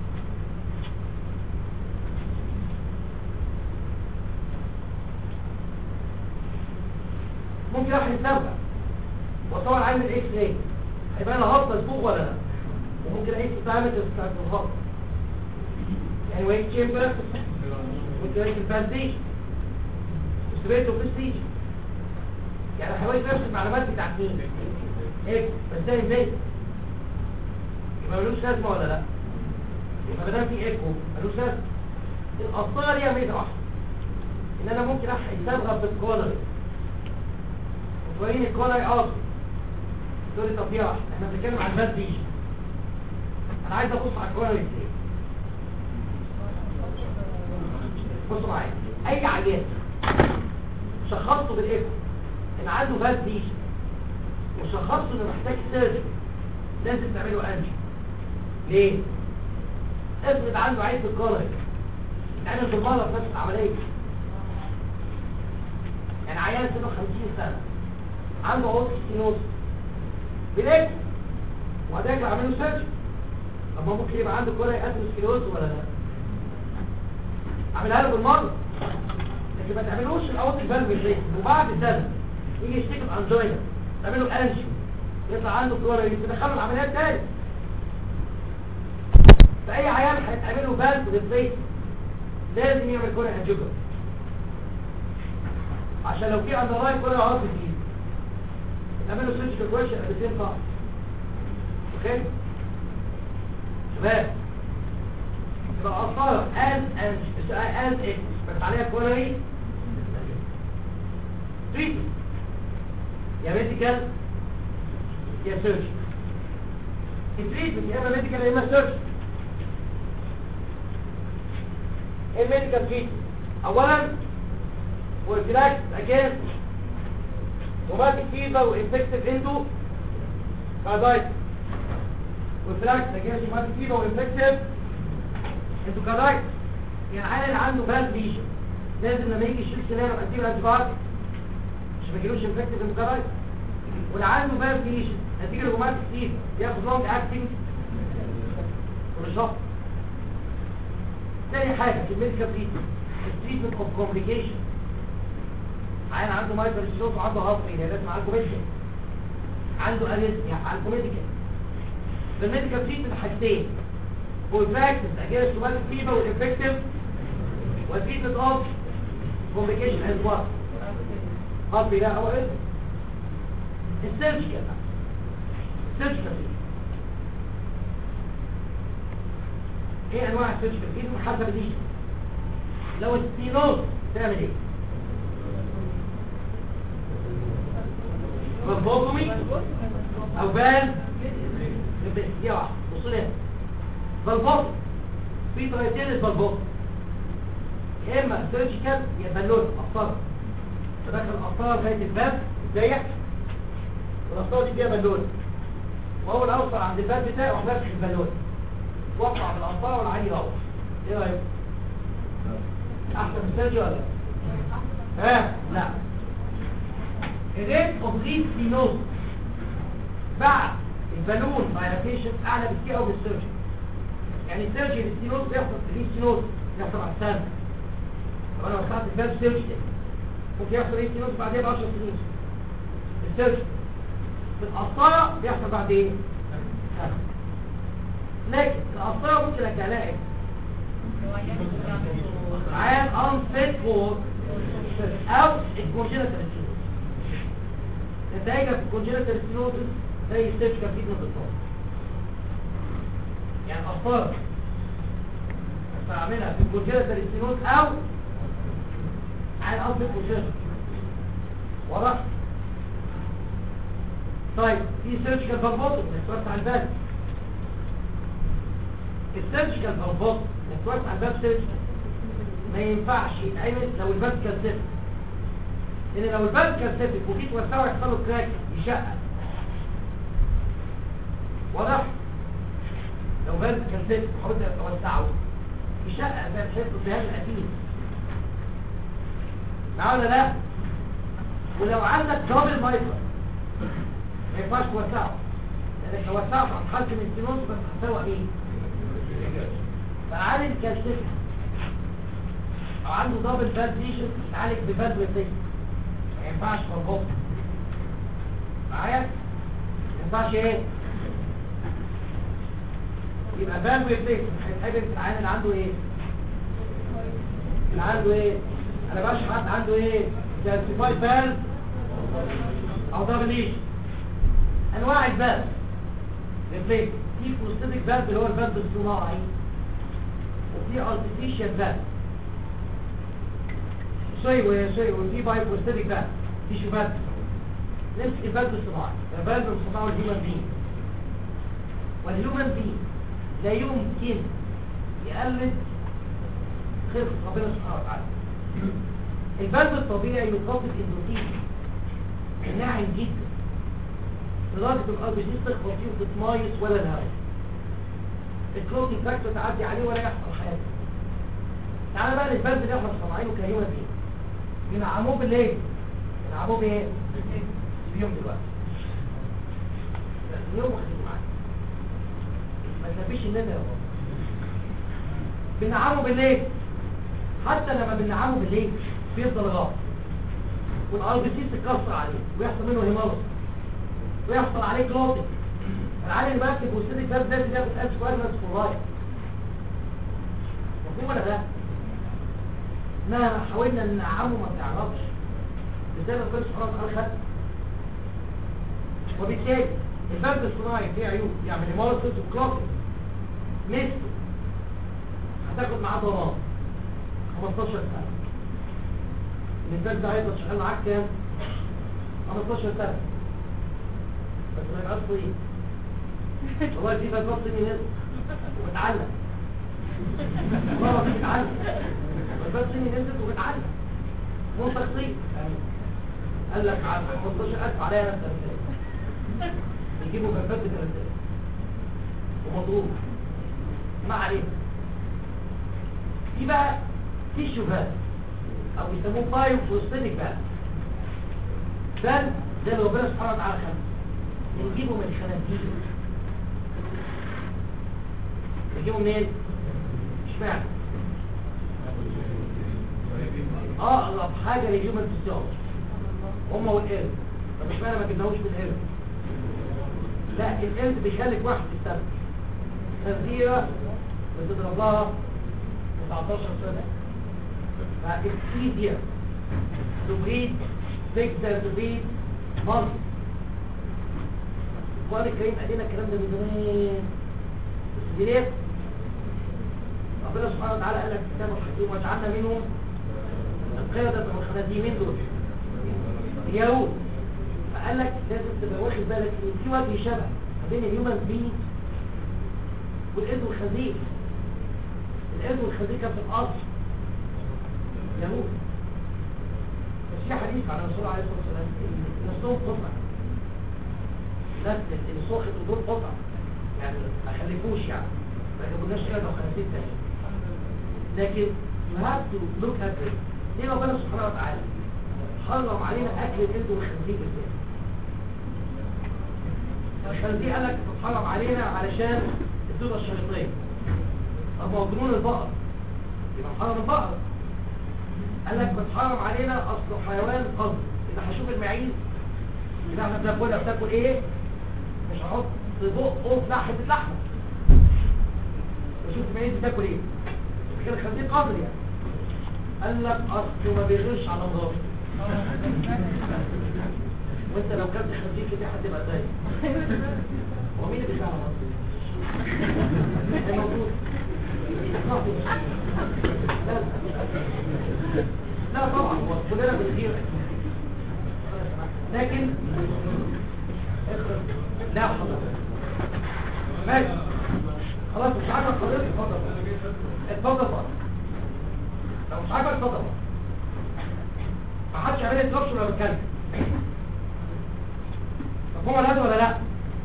ممكن احد يتابع وطبعا عامل اكس راي هيبقى انا هبطه فوق ولا لا وممكن اقيس الدايمتر بتاعت الهبط يعني ويت تشامبر ممكن اقيس الفانديشن ستريت وبرستيج يعني حوالي نفس المعلومات بتاعت مين ايه بس ده ازاي يبقى ملوش لازمه ولا لا يبقى ما دام في ايكو ملوش لازمه القصاره ليها ميزه واحده ان انا ممكن احقن صبغه في الكولر وتوريني الكولر اصلا تقول لي طب دي واحده احنا بنتكلم عن الباس دي انا عايز ابص على الكولر ازاي بصوا معايا اي عيان شخصته بالايكو ان عنده باس دي وشخصته انه محتاج سيرجري لازم تعمله انجي ليه افرض عنده عيب في الكولر يتعمل بالمره في نفس العمليه يعني عيان سنه 50 سنه عنده عضو ستينوز بلاد وهداك اعمله سيرجري طب ما ممكن يبقى عنده كولر اتروسكليروز ولا لا اعملها له بالمره لكن ما تعملوش الاول البلب ازاي وبعد سنه يجي يشتكي بانجينا تعمله انجيو يطلع عنده كولر يتدخلوا العمليات تاني فاي عيان هيتعمل له بلب ريبليس لازم يعمل كولر انجيوجرام عشان لو في اندراين كولر هارت ديزيز تعمل له سيرجيكال كويشن ات ذا سيم تايم اوكي شباب يبقى القسطره از از از اكس بس عليها كولري تريتمنت يا ميديكال يا سيرش التريتمنت يا اما ميديكال يا اما سيرش الميديكال تريتمنت اولا والفلاكس اجين روماتيك فيبر وانفكتيف اندو كاردايت والفلاكس اجين روماتيك فيبر وانفكتيف اندو كاردايت يعني عيل عنده بال ليجن لازم لما يجي يشيل سنانه اديله انتباهاتي مش ما يجيلوش انفكتيف اندو كاردايت واللي عنده بال ليجن اديله روماتيك فيبر ياخد لونج اكتنج كل شهر تاني حاجة في الميديكال تريتمنت التريتمنت اوف كومبليكيشن عيان عنده مايكرو ستروك وعنده هارت فيلير لازم عالجه ميديكال عنده اريثميا عالجه ميديكال في الميديكال تريتمنت حاجتين والبراكتس اجيال سوماتيك فيبر والانفكتيف والتريتمنت اوف كومبليكيشن از وات هارت فيلير او اريثميا السيرجيكال السيرجيكال ايه انواع السيرجيكال تريتمنت حسب دي لو الستينوز تعمل ايه فالبوتومي او بال دي واحده بصوا لي فالبوتومي في طريقتين للفالبوتومي يا اما سيرجيكال يا بالون قسطره تدخل القسطره لغايه الباب ضيق والقسطره دي فيها بالون واول اوصل عند الباب بتاعي واروح ماسك البالون واطلع بالقسطره والعين يروح ايه رايك احسن من السيرجي ولا لا؟ ها لا الريت اوف ليد سينوز بعد البالون دايلاتيشن اعلى بكتير قوي من السيرجي يعني السيرجي الستينوز بيحصل في ليد سينوز بيحصل على السنه طب انا وسعت الباب سيرجي ممكن يحصل ليد سينوز بعدين ب 10 سنين السيرجي في القسطره بيحصل بعد ايه؟ سنه لكن القسطره ممكن الاقي عيان unfit for او الكونجنتال ستينوز نتائجها في الكونجنتال ستينوز زي السيرجيكال تريتمنت بالظبط يعني اخطار استعملها في الكونجنتال ستينوز او عيان unfit كونجنتال واضح طيب في سيرجيكال فالفوتو نتوسع الباب السيرجيكال فالفوتو نتوسع الباب سيرجيكال ما ينفعش يتعمل لو الباب كان سيف لان لو الباب كان سيف وجيت توسعه يحصل له كراك يشقق واضح لو باب كان سيف وحاولت توسعه يشقق ده بحيث الجهاز القديم معاه ولا لا ولو عندك دبل مايكرو ما ينفعش توسعه لانك لو وسعته هتحسن السينوس بس هتسوق مين فعالم كالسيف او عنده دبل باد ليشن يتعالج بباد ويتك ما ينفعش مربوط معايا ما ينفعش ايه يبقى باد ويتك هيتحجز العيان اللي عنده ايه اللي عنده ايه انا بشرح حد عنده ايه كالسيفاي باد او دبل ليشن انواع الباد ريفليك في بروستاتيك باد اللي هو الباد الصناعي وفي ارتفيشال باد سوري وسوري وفي باي بروستاتيك باد في شباب نمسك البلد الصناعي البلد الصناعي والهيومن بين والهيومن بين لا يمكن يقلد خلق ربنا سبحانه وتعالى البلد الطبيعي يقابل اندوتين ناعم جدا لدرجة الأرض مش تخبط فيه وتتمايص ولا الهواء الكلوتين فاكتور تعدي عليه ولا يحصل حاجة تعالى بقى للبلد اللي احنا مصنعينه كهيومن بين بنعموه بالليل بنعموه بايه بيوم دلوقتي يوم خليه معاك ما تنبيش النبي يا بابا بنعمه بالليل حتى لما بنعمه بالليل بيفضل غلط والار بي سي تتكسر عليه ويحصل منه هيمالوس ويحصل عليه كلوتنج العالم اللي بكتب وستيك ده لازم ياخد انس كوارنس في الرايت مفهوم ولا لا؟ مهما حاولنا ننعمه ما بتعرفش ازاي ما كنتش خلاص على خد وبالتالي البلد الصناعي فيه عيوب يعمل هيموليسيس وكلوتنج ميزته هتاخد معاه ضمان 15 سنة الإنسان ده هيفضل شغال معاك كام؟ 15 سنة بس ما يبقاش طويل والله دي بقى نص من وبتعلم والله بتتعلم بس سني نزلت وبتعلم مو تخطيط قال لك على 15000 عليها نفس الثلاث يجيبوا كفات ثلاثة ومضروب ما عليه في بقى في شبهات او يسموه بايو فوسفينيك بقى ده زي اللي ربنا سبحانه وتعالى خلق نجيبه من الخنازير نجيبه منين؟ اشمعنى؟ اقرب حاجه للهيومن فيسيولوجي هم والقرد طب اشمعنى ما جبناهوش من القرد؟ لا القرد بيخليك واحد في السنه خنزيره بتضرب لها 19 سنه فاكسيديا تبريد تكسر تبريد مصر القرآن الكريم قال لنا الكلام ده من زمان بس دي ليه؟ ربنا سبحانه وتعالى قال لك كتاب الحكيم وجعلنا منهم القردة والخنازير من دول اليهود فقال لك لازم تبقى واخد بالك ان في وجه شبه ما بين الهيومن بي والقرد والخنزير القرد والخنزير كان في الاصل يهود بس في حديث عن الرسول عليه الصلاه والسلام ان نفسهم قطع نفس اللي سخط دول قطع يعني ما خلفوش يعني ما جابولناش كده لو خمسين تاني لكن you have to look at it ليه ربنا سبحانه وتعالى حرم علينا اكل الجلد والخنزير بالذات الخنزير قال لك بتتحرم علينا علشان الدودة الشريطية طب ما هو جنون البقر يبقى محرم البقر قال لك بتحرم علينا اصل حيوان قذر اذا هشوف المعيز اذا احنا بناكلها بتاكل ايه مش هحط بقه في ناحيه اللحمه بشوف المعيز بتاكل ايه كده الخنزير قذر يعني قال لك اصل ما بيغيرش على مراته وانت لو كنت خنزير كده هتبقى زي هو مين اللي بيغير على مراته الموجود لا طبعا هو كلنا بنغير لكن لا حضرتك ماشي خلاص مش عاجبك حضرتك اتفضل اتفضل بقى لو مش عاجبك اتفضل بقى ما حدش يعمل لي ترابش ولا بتكلم مفهوم هذا ولا لا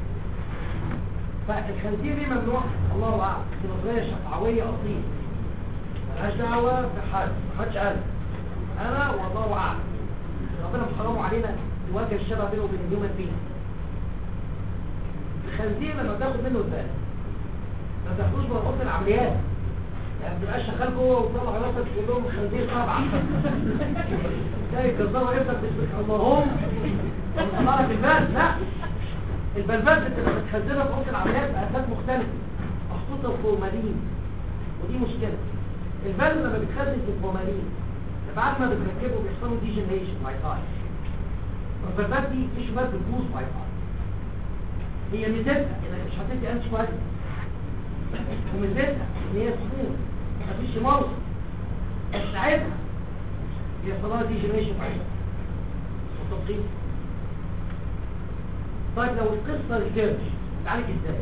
فالخنزير دي ممنوع الله اعلم دي نظريه شفعويه اصيله ملهاش دعوه بحد محدش قال انا والله اعلم ربنا محرمه علينا يواجه الشبه بينه وبين الهيومن بين الخنزير لما بتاخد منه البال ما تاخدوش من اوضه العمليات يعني ما تبقاش شغال جوه وتطلع راسك تقول لهم الخنزير طبعا تلاقي الجزار واقف لك بسم اللهم ومطلع لك البال لا البلبات بتبقى متخزنه في اوضه العمليات باساس مختلفه محطوطه فورمالين ودي مشكله البال لما بيتخزن في الفورمالين بعد ما بتركبه بيحصلوا ديجنريشن باي تايم البلبات دي في شباب بتبوظ باي تايم هي ميزتها انك مش هتدي انتي كويس وميزتها ان هي سخون مفيش موت بس ساعتها بيحصل لها ديجنريشن باي تايم وتبقيت طيب لو القصة الكيرش تعالج ازاي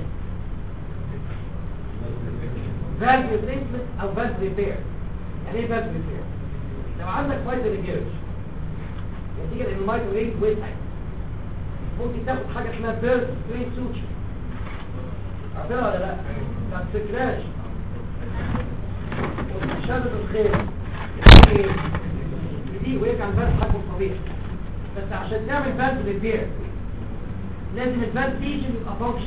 فالف ريبليسمنت او فالف ريبير يعني ايه فالف ريبير لو عندك مايتر كيرش نتيجة ان المايتر ريت وسعت ممكن تاخد حاجة اسمها بيرث ستريت سوتشر عارفينها ولا لا؟ ما تفكراش وتشدد الخير دي ويرجع الفالف حجمه الطبيعي بس عشان تعمل فالف ريبير لازم الباد تيجي يبقى فانكشن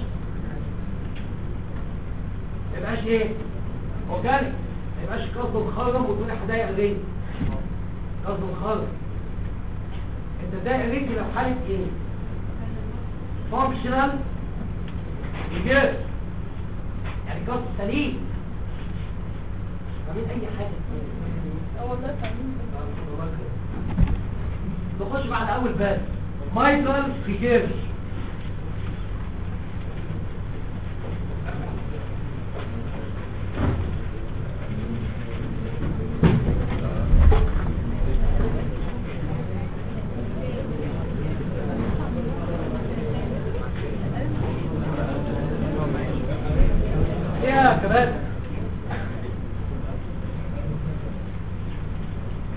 ما يبقاش ايه اورجانيك ما يبقاش قصده مخرم وتقول هضايق الرجل قصده مخرم انت ضايق الرجل لو حاله ايه فانكشنال ريجير يعني قصد سليم فاهمين اي حاجه اه والله فاهمين نخش بعد اول باب مايترال ريجير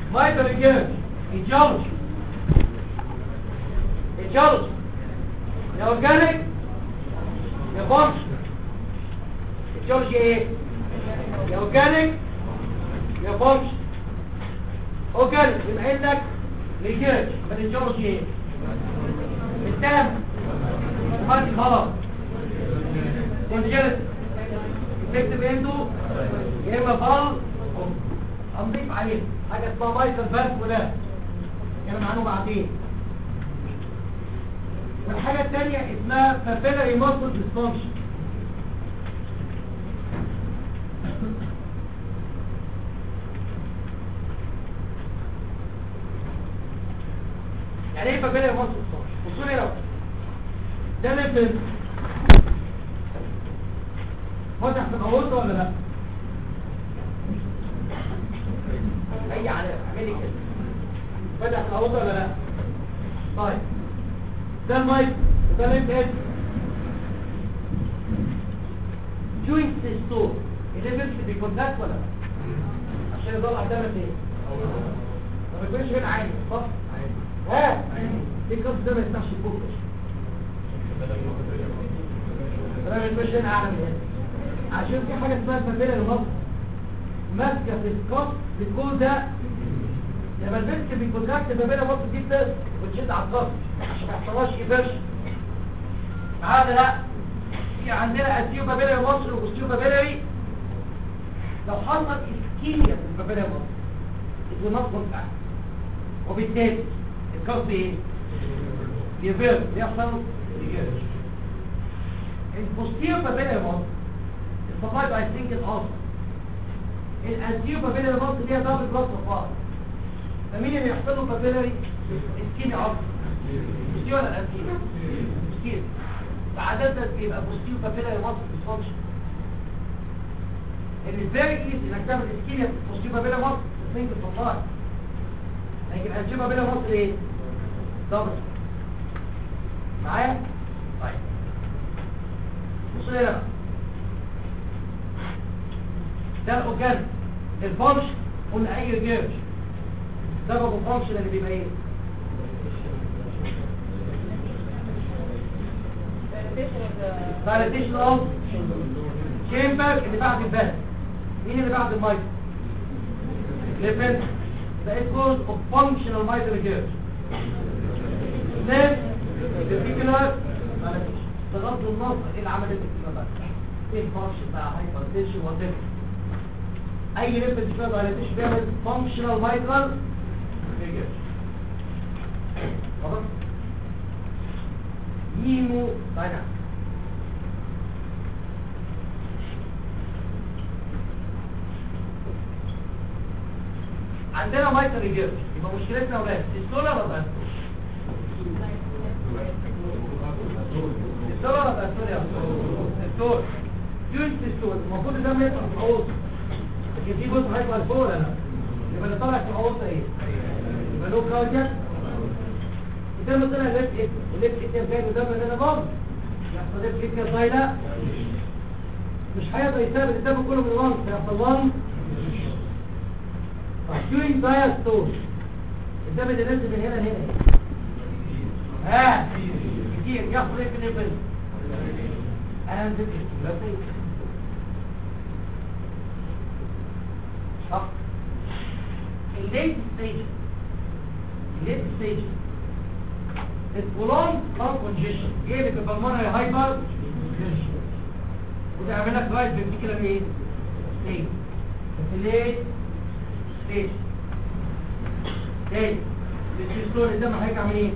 مايتر ريجيرج الجورج الجورج يا اورجانيك يا فانكشن الجورج ايه يا اورجانيك يا فانكشن اورجانيك يبقى عندك ريجيرج من الجورج ايه التام مارك غلط كونجنت تكتب عنده يا اما بال هنضيف عليه حاجه اسمها مايكل فاس وده كان عنه بعدين والحاجه الثانيه اسمها بابيلاري ماسل ديسفانكشن يعني ايه بابيلاري ماسل ديسفانكشن بصوا لي لو ده ليفل فتح في الأورطة ولا لا اي علامة اعملي كده فتح في الأورطة ولا لا طيب ده المايك وده ليفت هيد جوينت ستور الليفل بيكونتاكت ولا لا عشان يطلع دم ايه ما بيكونش هنا عين صح ها ليه كم ده ما يفتحش البوك الراجل مش هنا اعلى من هنا عشان في حاجه اسمها فاميليا المصر ماسكه في الكف بتكون ده لما البنت بيكونتاكت فاميليا مصر دي بتقص وتشد على الكف عشان ما يحصلهاش ايفرش هذا لا في عندنا اسيو فاميليا مصر واستيو فاميليا لو حصل اسكيميا في الفاميليا مصر يبقى نقص منفعل وبالتالي الكف ايه؟ يفر يحصل يجرش البوستيريور بابيلاري ماسل الصفايد اي ثينك الاصل الانتيريور بابيلاري ماسل دي دبل بلس صفايد فمين اللي يحصل له بابيلاري سكيمي اصلا بوستيريور ولا الانتيريور بوستيريور فعادة بيبقى بوستيريور بابيلاري ماسل ديسفانكشن اللي فيري ايزي انك تعمل اسكيميا في البوستيريور بابيلاري ماسل ثينك الصفايد لكن الانتيريور بابيلاري ماسل ايه؟ دبل معايا؟ طيب بصوا لي بقى ده الاورجان الفانكشن قلنا اي جيرج سبب الفانكشن اللي بيبقى ايه فاليديشن اوف شامبر اللي بعد الباس مين اللي بعد المايك ليفنت ده كوز اوف فانكشنال مايتر جيرج نيم particular بغض النظر ايه اللي عملت الكلام ايه الفانكشن بتاع هايبر تنشن وات اي ليفل كده على تيش بيعمل فانكشنال مايكرال خلاص هيمو دايناميك عندنا مايكرال ريجيرش يبقى مشكلتنا يا اولاد السولار ولا السولار ولا السولار السولار يوز السولار المفروض ده ما يطلع في العوض لكن في جزء هيطلع فوق ولا لا يبقى اللي طالع في العوض ايه يبقى له كاردياك الدم طلع ليفت ايه الليفت ايه جاي له دم من هنا برضه يحصل ليفت ايه زي ده مش هيقدر يستقبل الدم كله من الوانس هيحصل وان during diastole الدم اللي نازل من هنا لهنا ها كتير يحصل ايه في النفس انا نزلت لطيف صح الليت ستيج الليت ستيج البولون لون كونجيشن ايه اللي بالمونري هايبر وده عامل لك رايت فينتيكولار ايه ستيج الليت ستيج تاني الستوري ده ما هيجي عامل ايه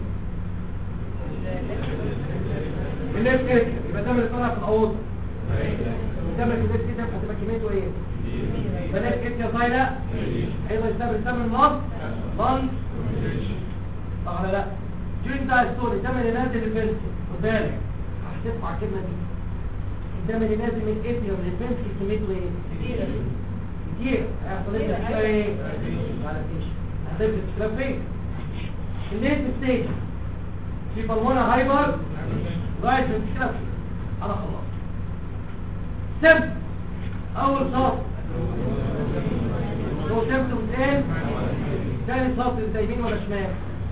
الليفت كده يبقى ده اللي طالع في العوض الدم اللي الليفت كده هتبقى كميته ايه بلاش كده طايله ايضا يستقبل الدم النص لانج صح ولا لا جوين ده ستوري الدم اللي نازل للبنت خد بالك هتسمع الكلمه دي الدم اللي نازل من الاتريوم للبنت كميته ايه كتير كتير هيحصل لك ايه على فيش هتبقى تشرب فين الليت ستيج في بالمونا هايبر رايت كده انا خلاص سم اول خط لو سمت وتقال تاني سطر انت يمين ولا شمال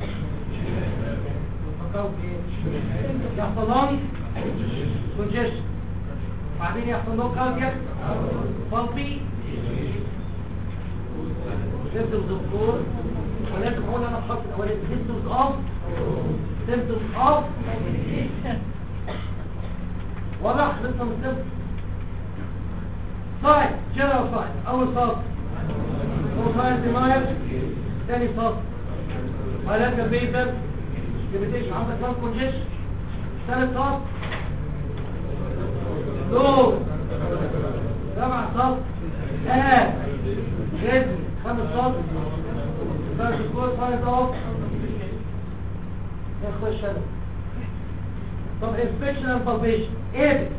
فكروا في ايه يحصل لهم كونجيشن بعدين يحصل له كاردياك فالبي سيمتومز اوف كور ولازم اقول انا الخط الاولاني سيمتومز اوف سيمتومز اوف واضح لسه من السيمتومز ساين جنرال ساين اول سطر اول ساين ديماير ثاني سطر علاج بيبر ليميتيشن عندك كام كونجيشن ثالث سطر دور سبع سطر اه جزم خمس سطر فرق الكور فايز اوف ياخد الشبك طب inspection and palpation ايه ده؟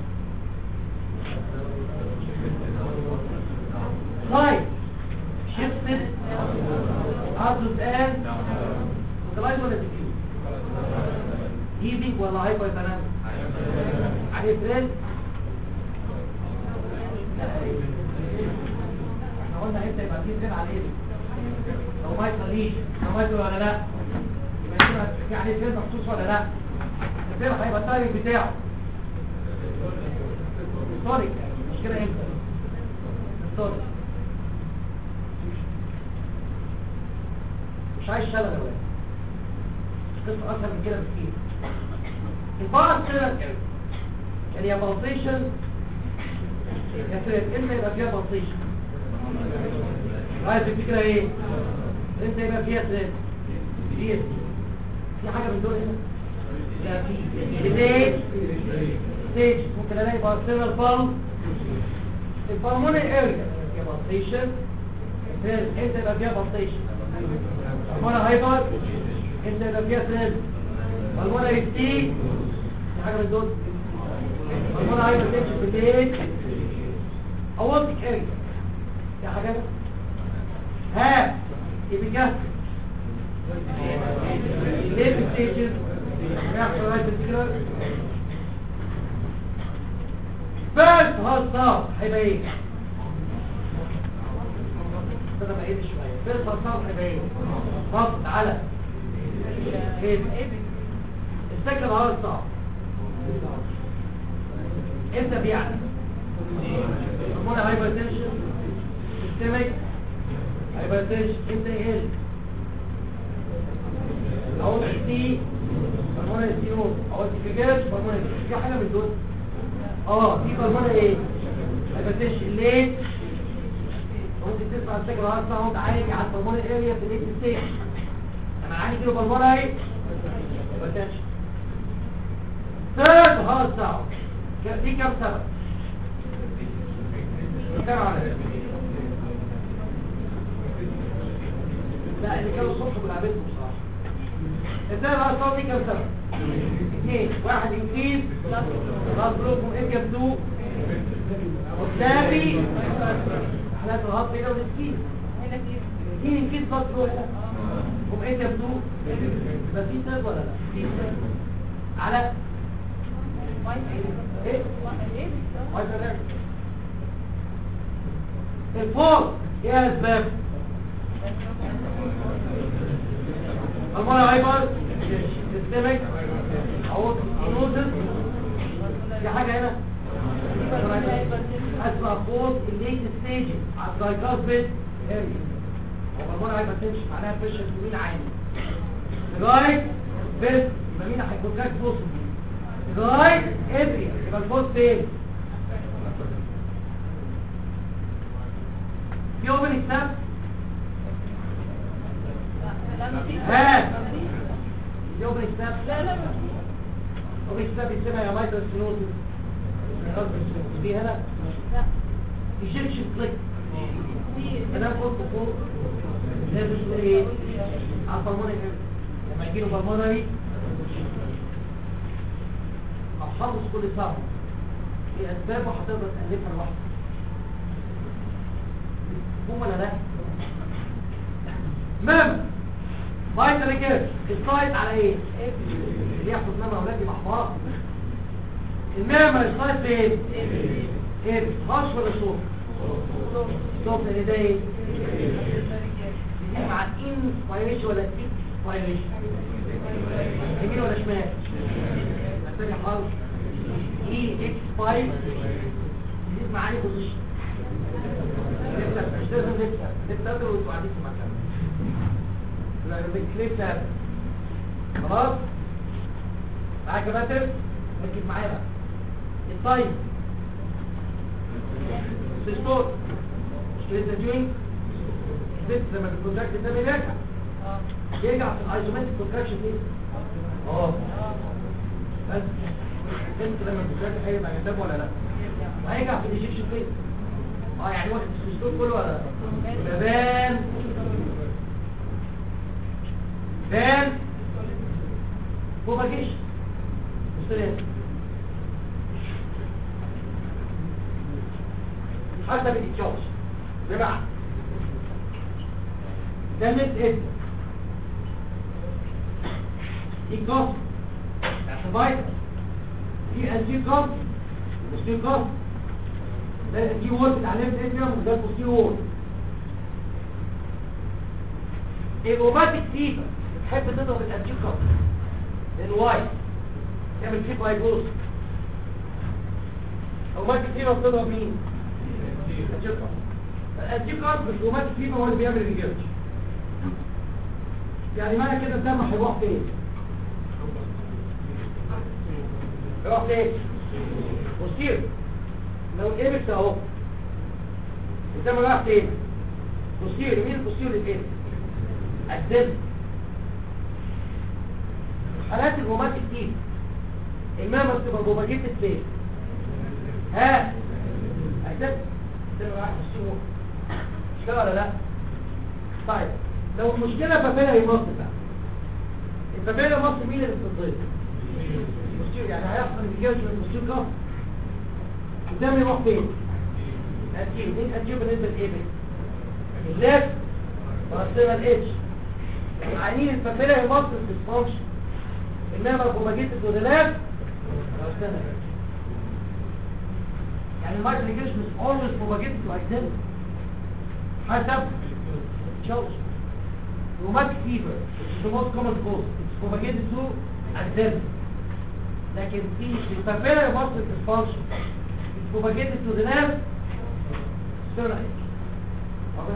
طيب shifted عضلة and localized ولا diffuse heaving ولا hyperdynamic عليه فريد احنا قلنا امتى يبقى في فريد على ايه لو ما يصليش لو ما يصلي ولا لا يبقى يكون في عليه فريد مخصوص ولا لا الفريد هيبقى التايم بتاعه سوري مش كده امتى سوري مش عايز شلل يا ولاد قصة أسهل من كده بكتير البعض كده يعني يا بلطيشن يا فريد امتى يبقى فيها بلطيشن عايز الفكرة ايه امتى يبقى فيها فريد في في حاجة من دول هنا لا في ستيج ستيج ممكن الاقي بارسينال بالم البالموني اريا يا بلطيشن امتى يبقى فيها بلطيشن المرة هايبر انت يبقى فيها سيل المرة يفتي في حاجة من دول المرة هايبر تمشي في الليل اوضك اريا يا حاجة ها يبقى جهز ليه في ستيشن يحصل رايت الفكرة بس هالصار هيبقى ايه كده بقى ايه شوية بس هالصار هيبقى ايه ضغط على ايه السكن على الصعب امتى بيعلى هرمون هايبرتنشن سيستميك هايبرتنشن امتى يقل اهو تي هرمون الستيروز اهو التفجاج هرمون في حاجه من دول اه في هرمون ايه هايبرتنشن ليه ممكن تسمع السكن على الصعب وانت عايز على الهرمون اريا في الاكس ستيج انا عندي كيلو بالمره اهي هايبرتنشن ثلاث هارد ساوند دي كام سبب كام على لا اللي كانوا الصبح بلعبتهم بصراحه الثلاث هارد ساوند دي كام سبب اثنين واحد يمكن راس بلوكم ام جاب 2 والثاني حالات الهارد هنا والسكين اثنين يمكن راس بلوكم هم ايه جاب 2 يبقى في سبب ولا لا في سبب على ايه عايز اراجع الفور ايه اسباب المرة هايبر سيستمك او سينوزس في حاجة هنا اسمع فوز الليت ستيج على الدايكاس بيت اريا هو المرة هايبر تمشي معناها بريشر مين عالي لغاية بس يبقى مين هيكون لك بوصل لغاية ابريا يبقى البوست فين في اوبن ستاب ها في اوبن ستاب لا لا اوبن ستاب يسمى يا مايتر سينوزس في هنا لا يشيلش كليك في انا قلت فوق لازم ايه على البلمونري لما يجيله بالمونري هتحفظ كل سبب في اسباب وهتقدر تالفها لوحدك هم ولا لا مام فايت ريكيرش السايت على ايه اللي يحفظ ماما اولادي محفظ الماما السايت فين ايه هاش ولا صوت صوت اللي ده ايه دي مع انسبيريشن ولا اكسبيريشن يمين ولا شمال الثاني خالص اي اكسباير يزيد معايا بوزيشن لسه مش لازم لسه لسه تقدروا انتوا قاعدين في مكان لا لسه خلاص معاك يا باتر ركز معايا بقى الطيب السيستول مش كده تدوين الست لما الكونتراكت ده بيرجع يرجع في الايزومتريك كونتراكشن ايه اه بس البنت لما الكونتراكت هيبقى جذاب ولا لا وهيرجع في الايجيكشن فين اه يعني واخد السيستول كله ولا لا بان بان بروباجيشن مستريح حسب الاتشارج بمعنى ده نت اسم دي كاس اعتبايتر في انتي كاس وستي كاس ده الانتي وورد اتعلمت اسمه وده البوستي وورد الاوماتيك فيبر تحب تضرب الانتي كاس الوايت تعمل فيه بايبوز اوماتيك فيبر بتضرب مين؟ الانتي كاس مش اوماتيك فيبر هو اللي بيعمل ريجيرش يعني معنى كده الدم هيروح فين؟ يروح فين؟ بصير لو الابس اهو الدم راح فين؟ بصير يمين بصير لفين؟ الدم حالات الروماتيك دي الماما بتبقى بوباجيتد فين؟ ها؟ الدم الدم راح بصير مش كده ولا لا؟ طيب لو المشكلة فابيلا يمص بقى الفابيلا مصر مين اللي بتضيف المستير يعني هيحصل انتجاج من المستير كف الدم يروح فين اديب مين اديب بالنسبة لايه الليف ورسمها الاتش عينين الفابيلا يمص الديسفانكشن انما الكوماجيت الدودلاف ورسمها الاتش يعني المايكل جيش مش always propagated like this حسب تشوش rheumatic fever which is the most common cause it's propagated to adult لكن في the papillary muscle dysfunction it's propagated to the nerve sternum واضح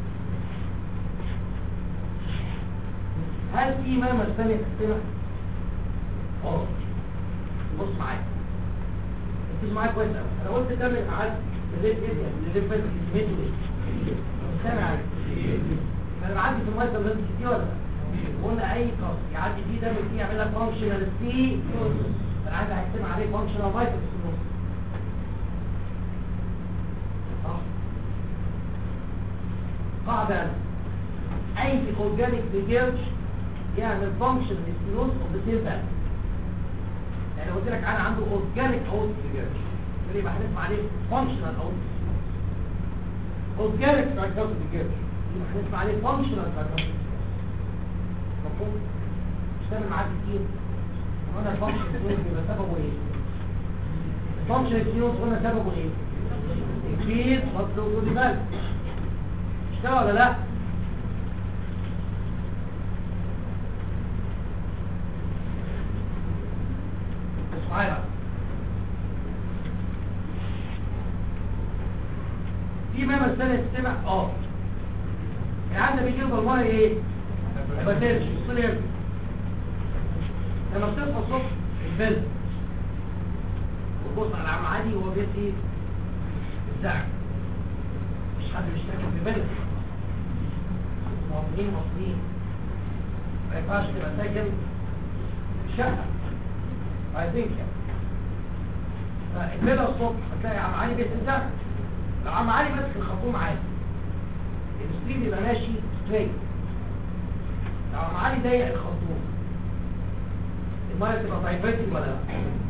هل في ماما ثانية تستمع؟ اه بص معايا ركز معايا كويس قوي انا قلت كمل قعدت الليل ايه الليل فات اسمته ايه؟ سامع عليك انا بعدي في الميه اللي دي ولا لا؟ قلنا اي كاس يعدي فيه دم فيه يعمل لك فانكشنال سي انا عايز احسب عليه فانكشنال فيتامين في النص صح قاعده اي اورجانيك ريجيرش يعمل فانكشن للسيروس اوف ذا سيل فات يعني قلت لك انا عنده اورجانيك اوت ريجيرش يبقى هنسمع عليه فانكشنال اوت اورجانيك ريجيرش هنسمع عليه فانكشنال ريجيرش مفهوم اشتغل معاك كتير قلنا الفانكشن سيروس بيبقى سببه ايه الفانكشن سيروس قلنا سببه ايه انكريز مطلوب وديفالف اشتغل ولا لا معايا بقى في ماما الثانية تستمع اه العادة بيجي له بالمية ايه؟ ما تنش يصير يرجع لما بتصحى الصبح البلد وتبص على عم عادي وهو بيدي الزعم مش حد بيشتكي في بلد مواطنين مصريين ما ينفعش تبقى ساكن في شقة I think فالبيضة الصبح هتلاقي عم علي بيتنزع لو عم علي ماسك الخرطوم عادي الستريم يبقى ماشي ستريت لو عم علي ضيق الخرطوم المية تبقى فايبريتنج ولا لا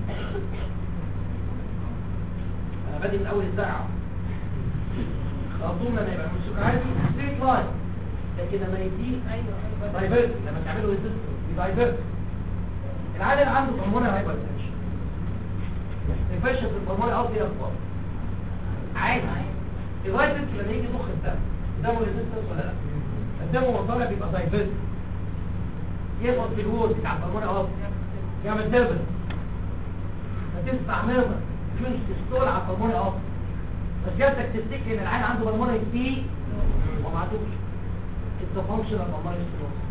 انا بادئ من اول الزرعة الخرطوم لما يبقى ممسوك عادي ستريت لاين لكن لما يديه ايوه فايبرت لما تعمله ريزيستنس يفايبرت العيال اللي عنده هرمون هايبرتنشن الفشل في الهرمون قصدي اكبر عادي الرايتس لما يجي ضخ الدم ده ريزيستنس ولا لا الدم وطالع بيبقى دايفيرس يخبط في الوول بتاع البلمونة اهو يعمل دبل فتسمع ميرمر يونس تستول على البلمونة اهو بس جابتك تفتكر ان العين عنده بلمونة فيه وما عندوش it's a functional pulmonary stenosis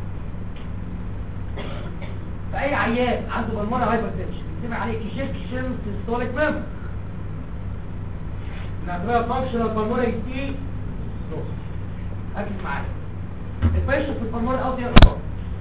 فأي عيان عنده بالمونة هايبرتنشن بيسمع عليه كيشيكشن سيستوليك ميمور نعتبرها فانكشنال بالمونة تي ركز معايا البيشن في البلمونة الأرضي يا أخوان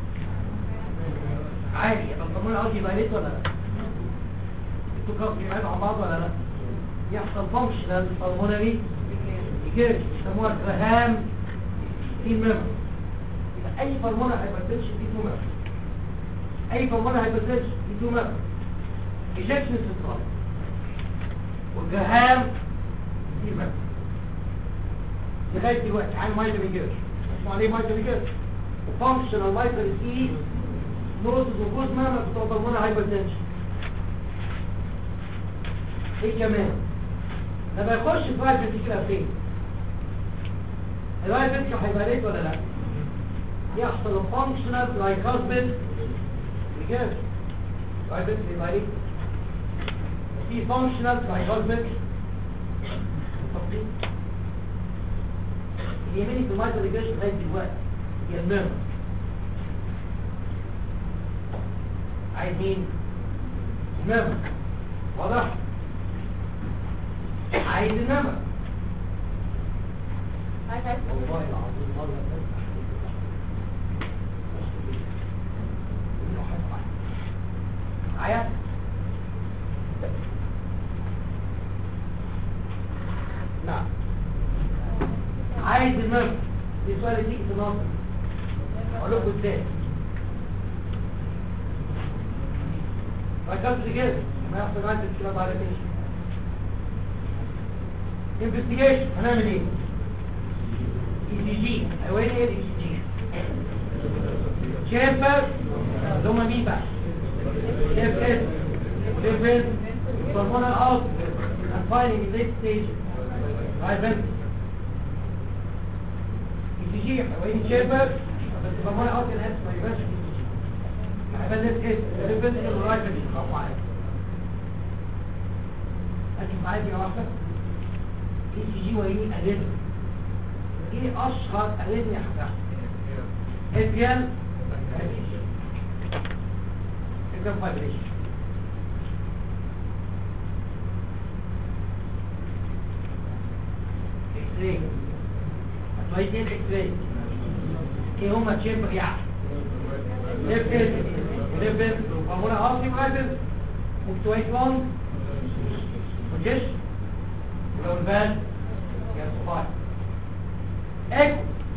عادي يبقى البلمونة الأرضي بايليت ولا لا؟ انتوا كانوا بيبعدوا عن بعض ولا لا؟ يحصل فانكشنال بالمونري يجري يسموها جراهام تي ميمور يبقى أي بالمونة هايبرتنشن دي تو ميمور اي بالمونة هايبرتنشن دي تو ميمور ايجكشن سيستول والجهام دي ميمور لغايه دلوقتي عن مايتر ريجيرش اسمه عليه مايتر ريجيرش وفانكشنال مايتر سي نوزز وجوز ماما بتوع بالمونة هايبرتنشن ايه كمان لما يخش في واحد فيزيكال فين الواحد فيزيكال هيبقى ليت ولا لا يحصل فانكشنال لايكاربين ريجيرش الواحد فيزيكال هيبقى ليت في فانكشنال لايكاربين اليميني في المايتر ريجيرش لغايه دلوقتي هي الميرمر عايز مين؟ الميرمر واضح؟ عايز النمر عايز عايز والله العظيم مرة معايا نعم عايز المرء دي سؤال يجيك في ناصر اقول لكم ازاي فكرت كده ما يحصل معاك تشتغل على كده انفستيجيشن هنعمل ايه اي سي جي هيوريني ايه الاي سي جي شامبر اللي هم مين بقى شامب اس وليفل هرمون الاوت and finally in late stage هايبنت اي سي جي هيوريني شامبر بس هرمون الاوت الهاس ما يبقاش هيبنت اس ليفل الرايفل برافو عليك لكن معايا يا واحده اي سي جي وهي اريزم ايه اشهر اريزم يا حضرتك اتريال اتريال فايبريشن اكس راي هتلاقي اتنين اكس راي ايه هما تشامبر يعني ليفل وليفل وهنا ارتي وادز وكتويت لونج وجيش ولو البال يصفاي اكو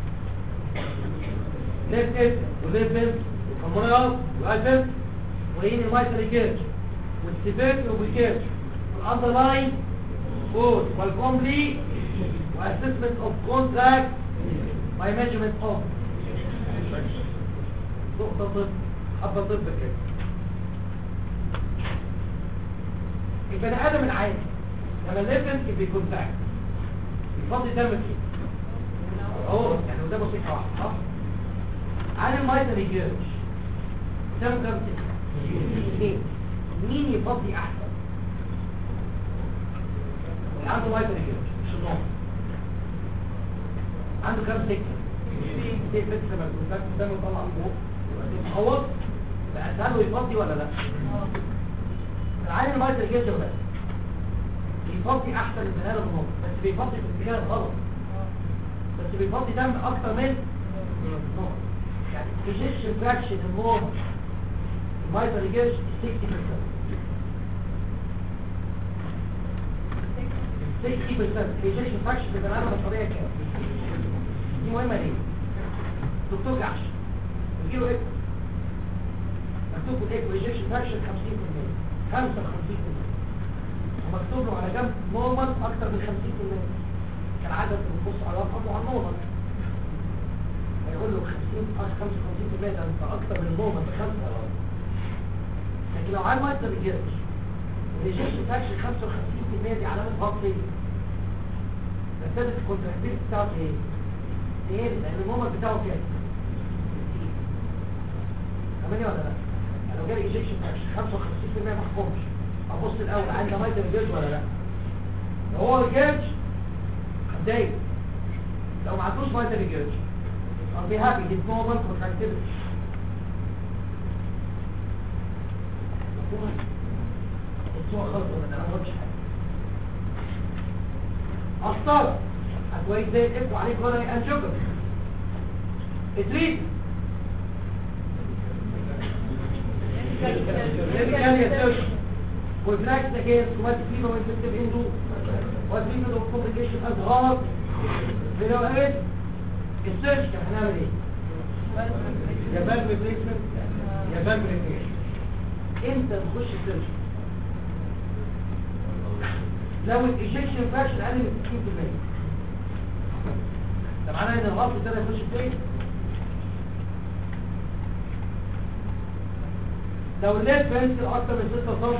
ليفت وليفت وكمونال وادز وين المايتر ريجيرج والسيفيرتي والكيرج والاندرلاين كود والكومبلي واسسمنت اوف كونتراكت باي ميجرمنت اوف نقطة طب حبة طب كده البني ادم العادي لما الليفن بيكونتاكت بيفضي دم فيه اهو يعني ده بسيطة واحدة صح عن المايتر ريجيرج دم كام اثنين مين يفضي احسن اللي عنده مايتر ريجيرج مش النوم عنده كام سكة دي بس لما الكونتاكت الدم يطلع فوق يبقى تتحوط بقى اسهل يفضي ولا لا العين المايتر ريجيرج بس بيفضي احسن من هذا النوم بس بيفضي في الاتجاه الغلط بس بيفضي دم اكتر من النوم يعني ايجيكشن فراكشن النوم المايتر ريجيرج 60% 60% ايجيكشن فراكشن في البني ادم الطبيعي كام دي مهمه ليه دكتور جعش بيجيله ايه مكتوب الايكو ايجيكشن فراكشن 50% 55% ومكتوب له على جنب نورمال اكتر من 50% كان عدد بنبص على رقمه على النورمال هيقول له 50 أه 55% ده انت اكتر من النورمال بخمسه لكن لو عامل مايتر ريجيرش الريجيرش فاكشن 55% دي علامه غلط ايه؟ الثالث الكونتراكتيف بتاعته ايه؟ ايه لان المومنت بتاعه كام 8 ولا لا يعني لو جالي ايجكشن فراكشن 55% ما احكمش ابص الاول عندي مايتر جيرج ولا لا لو هو الجيرج هتضايق لو ما عندوش مايتر جيرج I'll be happy it's normal contractility الصورة خلص ولا انا ما قلتش حاجة أسطر هتلاقي زي الإف وعليه كورني أنجوكر اتريد والبلاكس against what fever when sensitive into what fever of complication أصغر بلو ايه السيرش كان هنعمل ايه يا بالب ريبليسمنت يا بالب ريبليسمنت امتى نخش السيرش لو الايجكشن فاكشن اقل من 60% ده معناه ان الغلط ده يخش فين لو الليد بنسل اكتر من 6 سم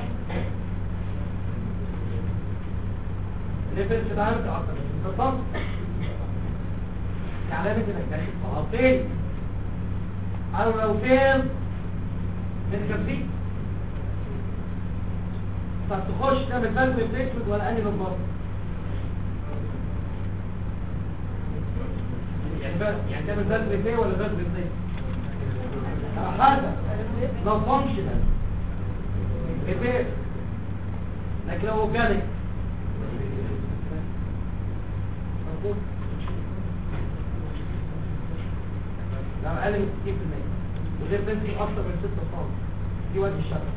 الليد بنسل ده اكتر من 6 سم يعني علامه انك داخل فهطين او لو فين من كفيك فتخش تعمل فالف ريبليسمنت ولا انهي بالظبط يعني بقى يعني تعمل فالف ريبلي ولا فالف ريبليسمنت على حسب لو فانكشنال ريبير لكن لو اورجانيك لو اقل من 60% وغير بنتي اكتر من 6 سم دي وجه الشبكه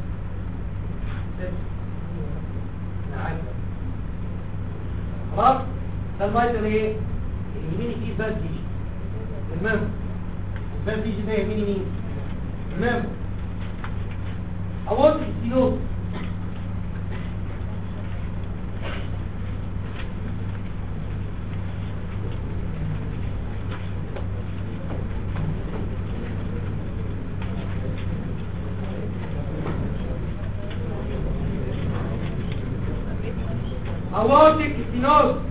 خلاص ده المايتر ايه يميني فيه فالتيج المهم الفالتيج ده يميني مين المهم اورد السيلوز aortic stenosis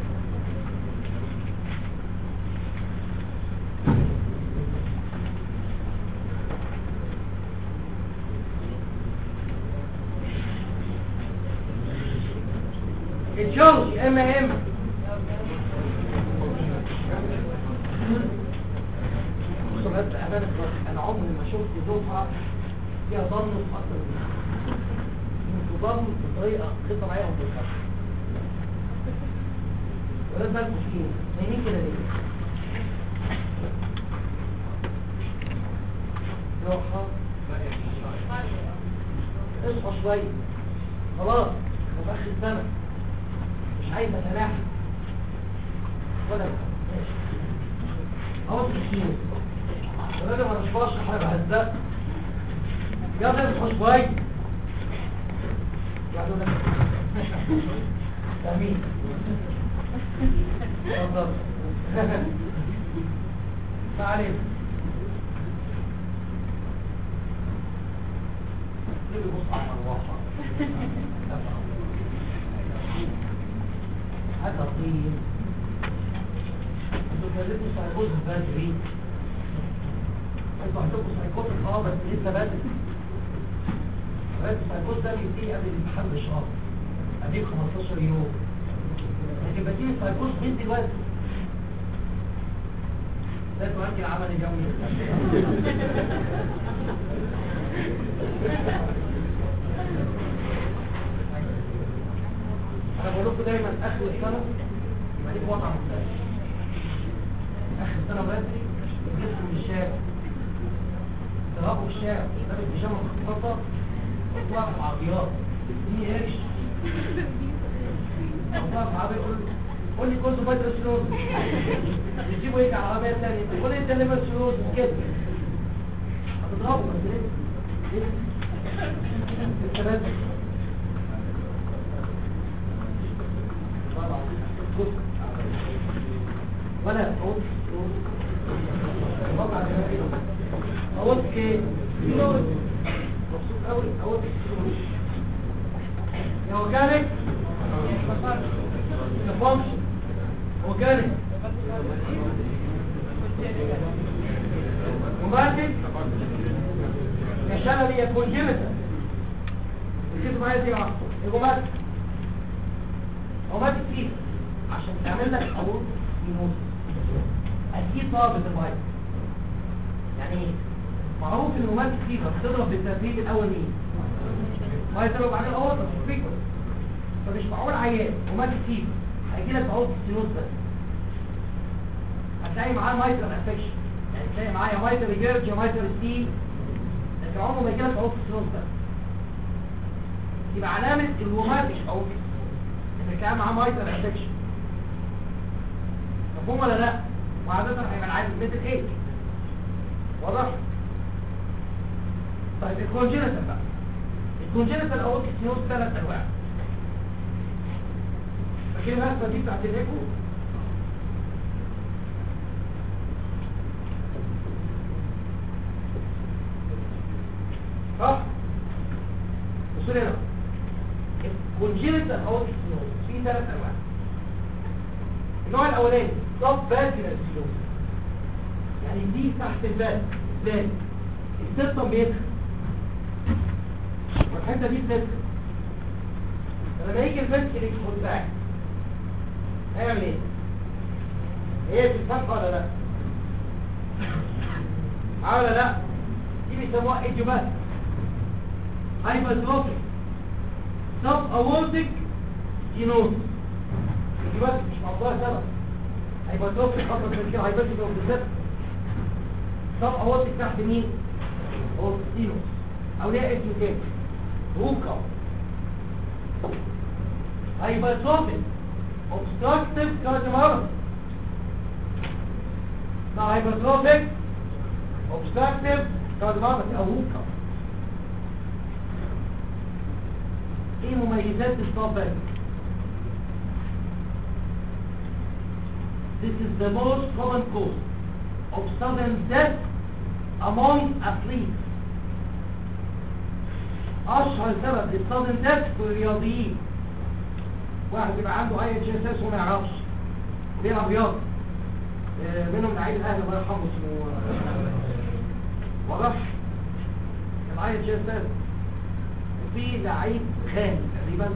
الجوز ام ام بصوا بس امانه انا عمري ما شفت دفعه فيها ضم اكتر من ضم بطريقه غير طبيعيه وبالخطر ولاد بالكم فيه نايمين كده ليه روحة اصحى شوية خلاص في اخر السنة مش عايز اتلاحق ولا ماشي اهو تكتين ولا ما مش بشرح انا بهزق يلا اصحى شوية يعني ولا تأمين تفضل تعالي ليه بص على الواقع هذا طين انتوا كلمتوا سايكوز بدري انتوا عندكم سايكوز اه بس لسه بدري بس السايكوز ده بيبتدي قبل الامتحان بشهر قبل 15 يوم لكن بديل السايكوز من دلوقتي ده تؤدي العمل اليومي انا بقول لكم دايما اخر السنه يبقى ليك وضع مختلف اخر السنه بدري الجسم من الشارع تلعبوا في الشارع لابس بيجامه مخططه وتطلع في العربيات دي قرش وطلع في العربيه يقول قول لي كنت بدر سلوز يجيبوا يجي على العربيه الثانيه قول لي انت اللي بس سلوز كده هتضربوا بس ليه؟ ليه؟ انت بدري ولا صوت صوت كده مبسوط قوي اهوت يا اورجانيك يا فانكشن اورجانيك روماتيك يا شلل يا كونجنتال ركزوا معايا دي واحده روماتيك روماتيك فيه عشان تعمل لك عروض ينوز اكيد ضابط الميه يعني ايه معروف ان الروماتيك فيه بتضرب بالترتيب الاول مين ما يضرب عليه الاول فيكوس فمش معقول عيان روماتيك فيه هيجي لك عروض السينوس بس هتلاقي معاه مايترال انفكشن يعني تلاقي معايا مايترال جيرج مايترال ستي لكن عمره ما يجيلك عروض السينوس بس يبقى علامة الروماتيك او ان كان معاه مايترال انفكشن مفهوم ولا لا؟ وعادة هيبقى العادي مثل ايه؟ واضح؟ طيب الكونجنتال بقى الكونجنتال او السينوس ثلاث انواع فاكرين الرسمه دي بتاعت الايكو صح بصوا لي هنا الكونجنتال او السينوس في ثلاث انواع النوع الاولاني سب فاجينال سينوس يعني دي تحت البال ازاي السيستم بيدخل والحته دي بتدخل لما يجي البنت اللي يدخل باك هيعمل ايه هي تتفتح ولا لا اه ولا لا دي بيسموها ايديوبات هايبرتروفيك سب اورتيك جينوز ايديوبات مش موضوع سبب هايبرتروفيك خاصة من كده هايبرتروفيك بالذات سب اورتيك تحت مين اورتينوس او ليها اسم تاني روكا هايبرتروفيك obstructive cardiomyopathy ده hypertrophic obstructive cardiomyopathy او هوكا ايه مميزات الصابع This is the most common cause of sudden death among athletes اشهر سبب للسudden death في الرياضيين واحد بيبقى عنده اي اتش اس اس وما يعرفش بيلعب رياضه آه، منهم لعيب الاهلي الله يرحمه اسمه واضح الاي اتش اس اس وفي لعيب خاني تقريبا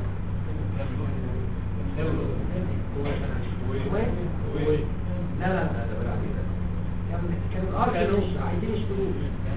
وين؟ لا لا لا كان كان الارض مش عايزين يشتروه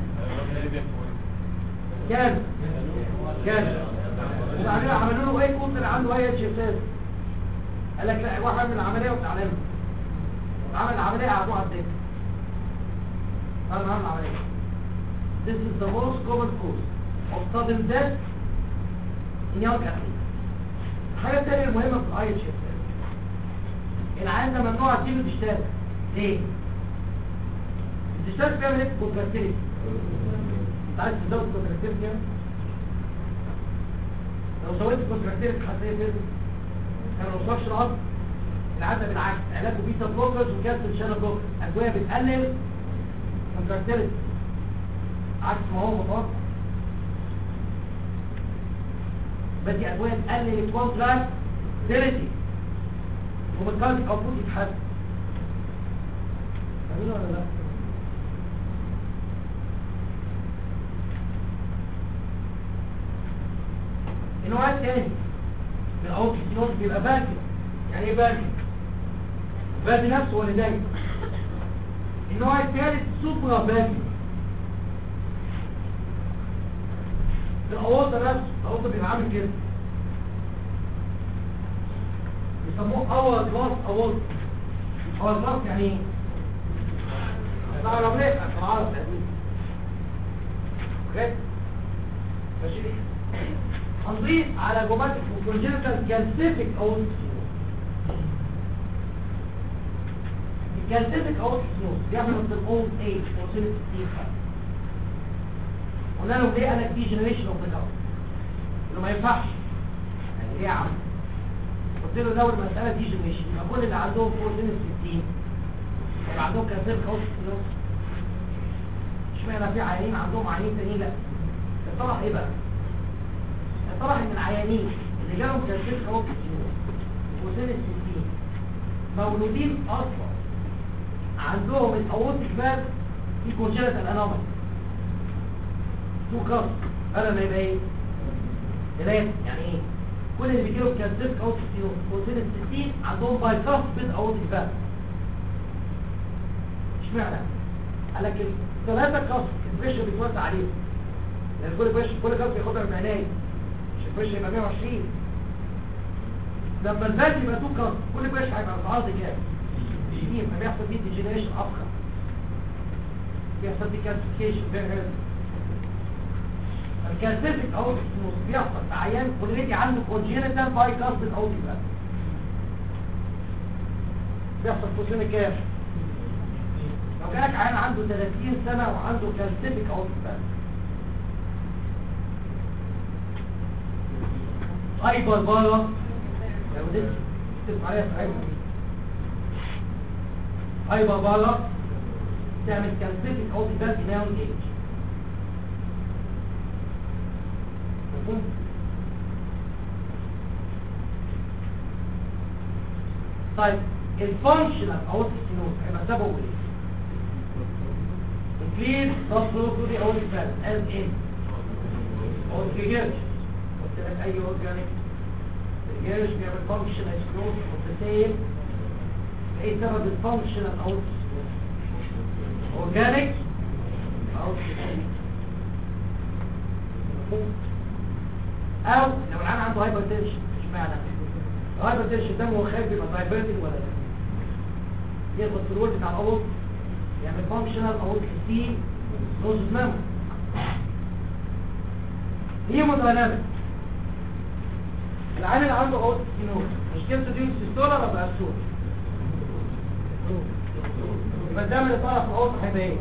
كان كان وبعدين عملوا له ايه كنت عنده اي اتش اس اس قال لك لا واحد من العمليه وتعلمه عمل العمليه قعدوه على الدكه قال عمل العمليه This is the most common cause of sudden death in young athletes. الحاجة الثانية المهمة في الاي اتش اس اس العيان ده ممنوع تسيبه تشتغل ليه؟ التشتغل بيعمل ايه؟ كونتراكتيليتي انت عايز تزود كونتراكتيليتي يعني؟ لو سويت الكونتراكتيليتي هتلاقي كده كان ما وصلش العظم العادة بالعكس علاجه بيتا بلوكرز وكالسيوم شانل بلوكرز ادويه بتقلل كونتراكتيليتي عكس ما هو متوقع بدي ادويه تقلل الكونتراكتيليتي ومتكلم او فوت يتحسن فاهمين ولا لا؟ النوع الثاني من الاوكسيديون بيبقى باكي يعني ايه باكي باكي نفسه ولا دايما النوع الثالث سوبرا باكي الاوضه نفسه الاوضه بيبقى عامل كده بيسموه اور كلاس اوضه اور كلاس يعني ايه تعرف ليه في العرب القديم اوكي ماشي هنضيف على جوماتيك وكونجنتال كالسيفيك او الكالسيفيك او سنوز بيحصل في الاولد ايج او سنة 60 سنة قلنا لهم ليه انا في جنريشن اوف ذا انه ما ينفعش يعني ليه يا عم قلت له لو المسألة دي جنريشن يبقى كل اللي عندهم فوق سن ال 60 يبقى عندهم كالسيفيك او سنوز اشمعنى في عيانين عندهم عيانين تانيين لا الطرح ايه بقى طبعا من العيانين اللي جالهم كالسيل خوف السنون وسن الستين مولودين اصلا عندهم الاورتيك فالف في كونجنتال انومالي تو كاست بدل ما يبقى ايه ثلاثة يعني ايه كل اللي بيجيله كانسيرك اوتيك سينوز وسن الستين عندهم باي كاست بيد اوتيك فالف اشمعنى قال لك الثلاثة كاست البريشر بيتوزع عليهم لان كل بريشر كل كاست بياخدها من عينيه مش البريشر يبقى 120 لما الفالف يبقى تو كاست كل بريشر هيبقى في عرض كام 60 فبيحصل فيه ديجنريشن افخم بيحصل فيه كالسيفيكيشن فيري هيرد الكالسيفيك اوت سنوز بيحصل في عيان اوريدي عنده كونجينيتال باي كاستد اوت بقى بيحصل في سن كام لو جالك عيان عنده 30 سنة وعنده كالسيفيك اوت بقى هايبر بارا لو دي تسمع عليها في عينك هايبر بارا تعمل كالسيفيك اوت بقى في ناون ايج مفهوم؟ طيب الفانكشنال اوت سينوز هيبقى سببه ايه؟ increase blood flow to the aortic valve as in aortic regurg قلت لك اي organic regurg بيعمل functional sclerosis of the same ايه سبب الفانكشنال aortic stenosis organic aortic او لو العيان عنده هايبرتنشن اشمعنى الهايبرتنشن ده هو خارج يبقى دايفرتنج ولا لا ياخد في الورد بتاع الاورط يعمل فانكشنال اورط سي نوز مام هيمودايناميك العيان اللي عنده اورط سينوز مشكلته دي سيستولا ولا بأسول يبقى الدم اللي طالع في الاورط هيبقى ايه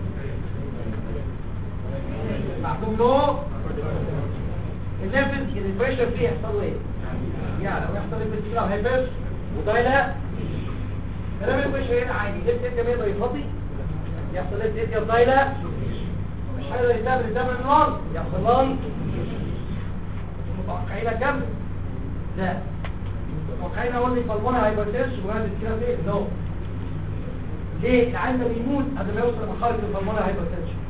معدوم له الليفل البريشر فيه يحصل له ايه يعني لو يحصل البريشر هيبس وده لا كلام البريشر هنا عادي ليه انت بيقدر يفضي يحصل ايه تيتيا ضايله مش هيقدر يستقبل الدم من النار يحصل لان متوقعين اكمل لا متوقعين اقول لي فالمونة هايبرتنشن وهذا كده ايه نو ليه العيان ده بيموت قبل ما يوصل لمرحله الفالمونة هايبرتنشن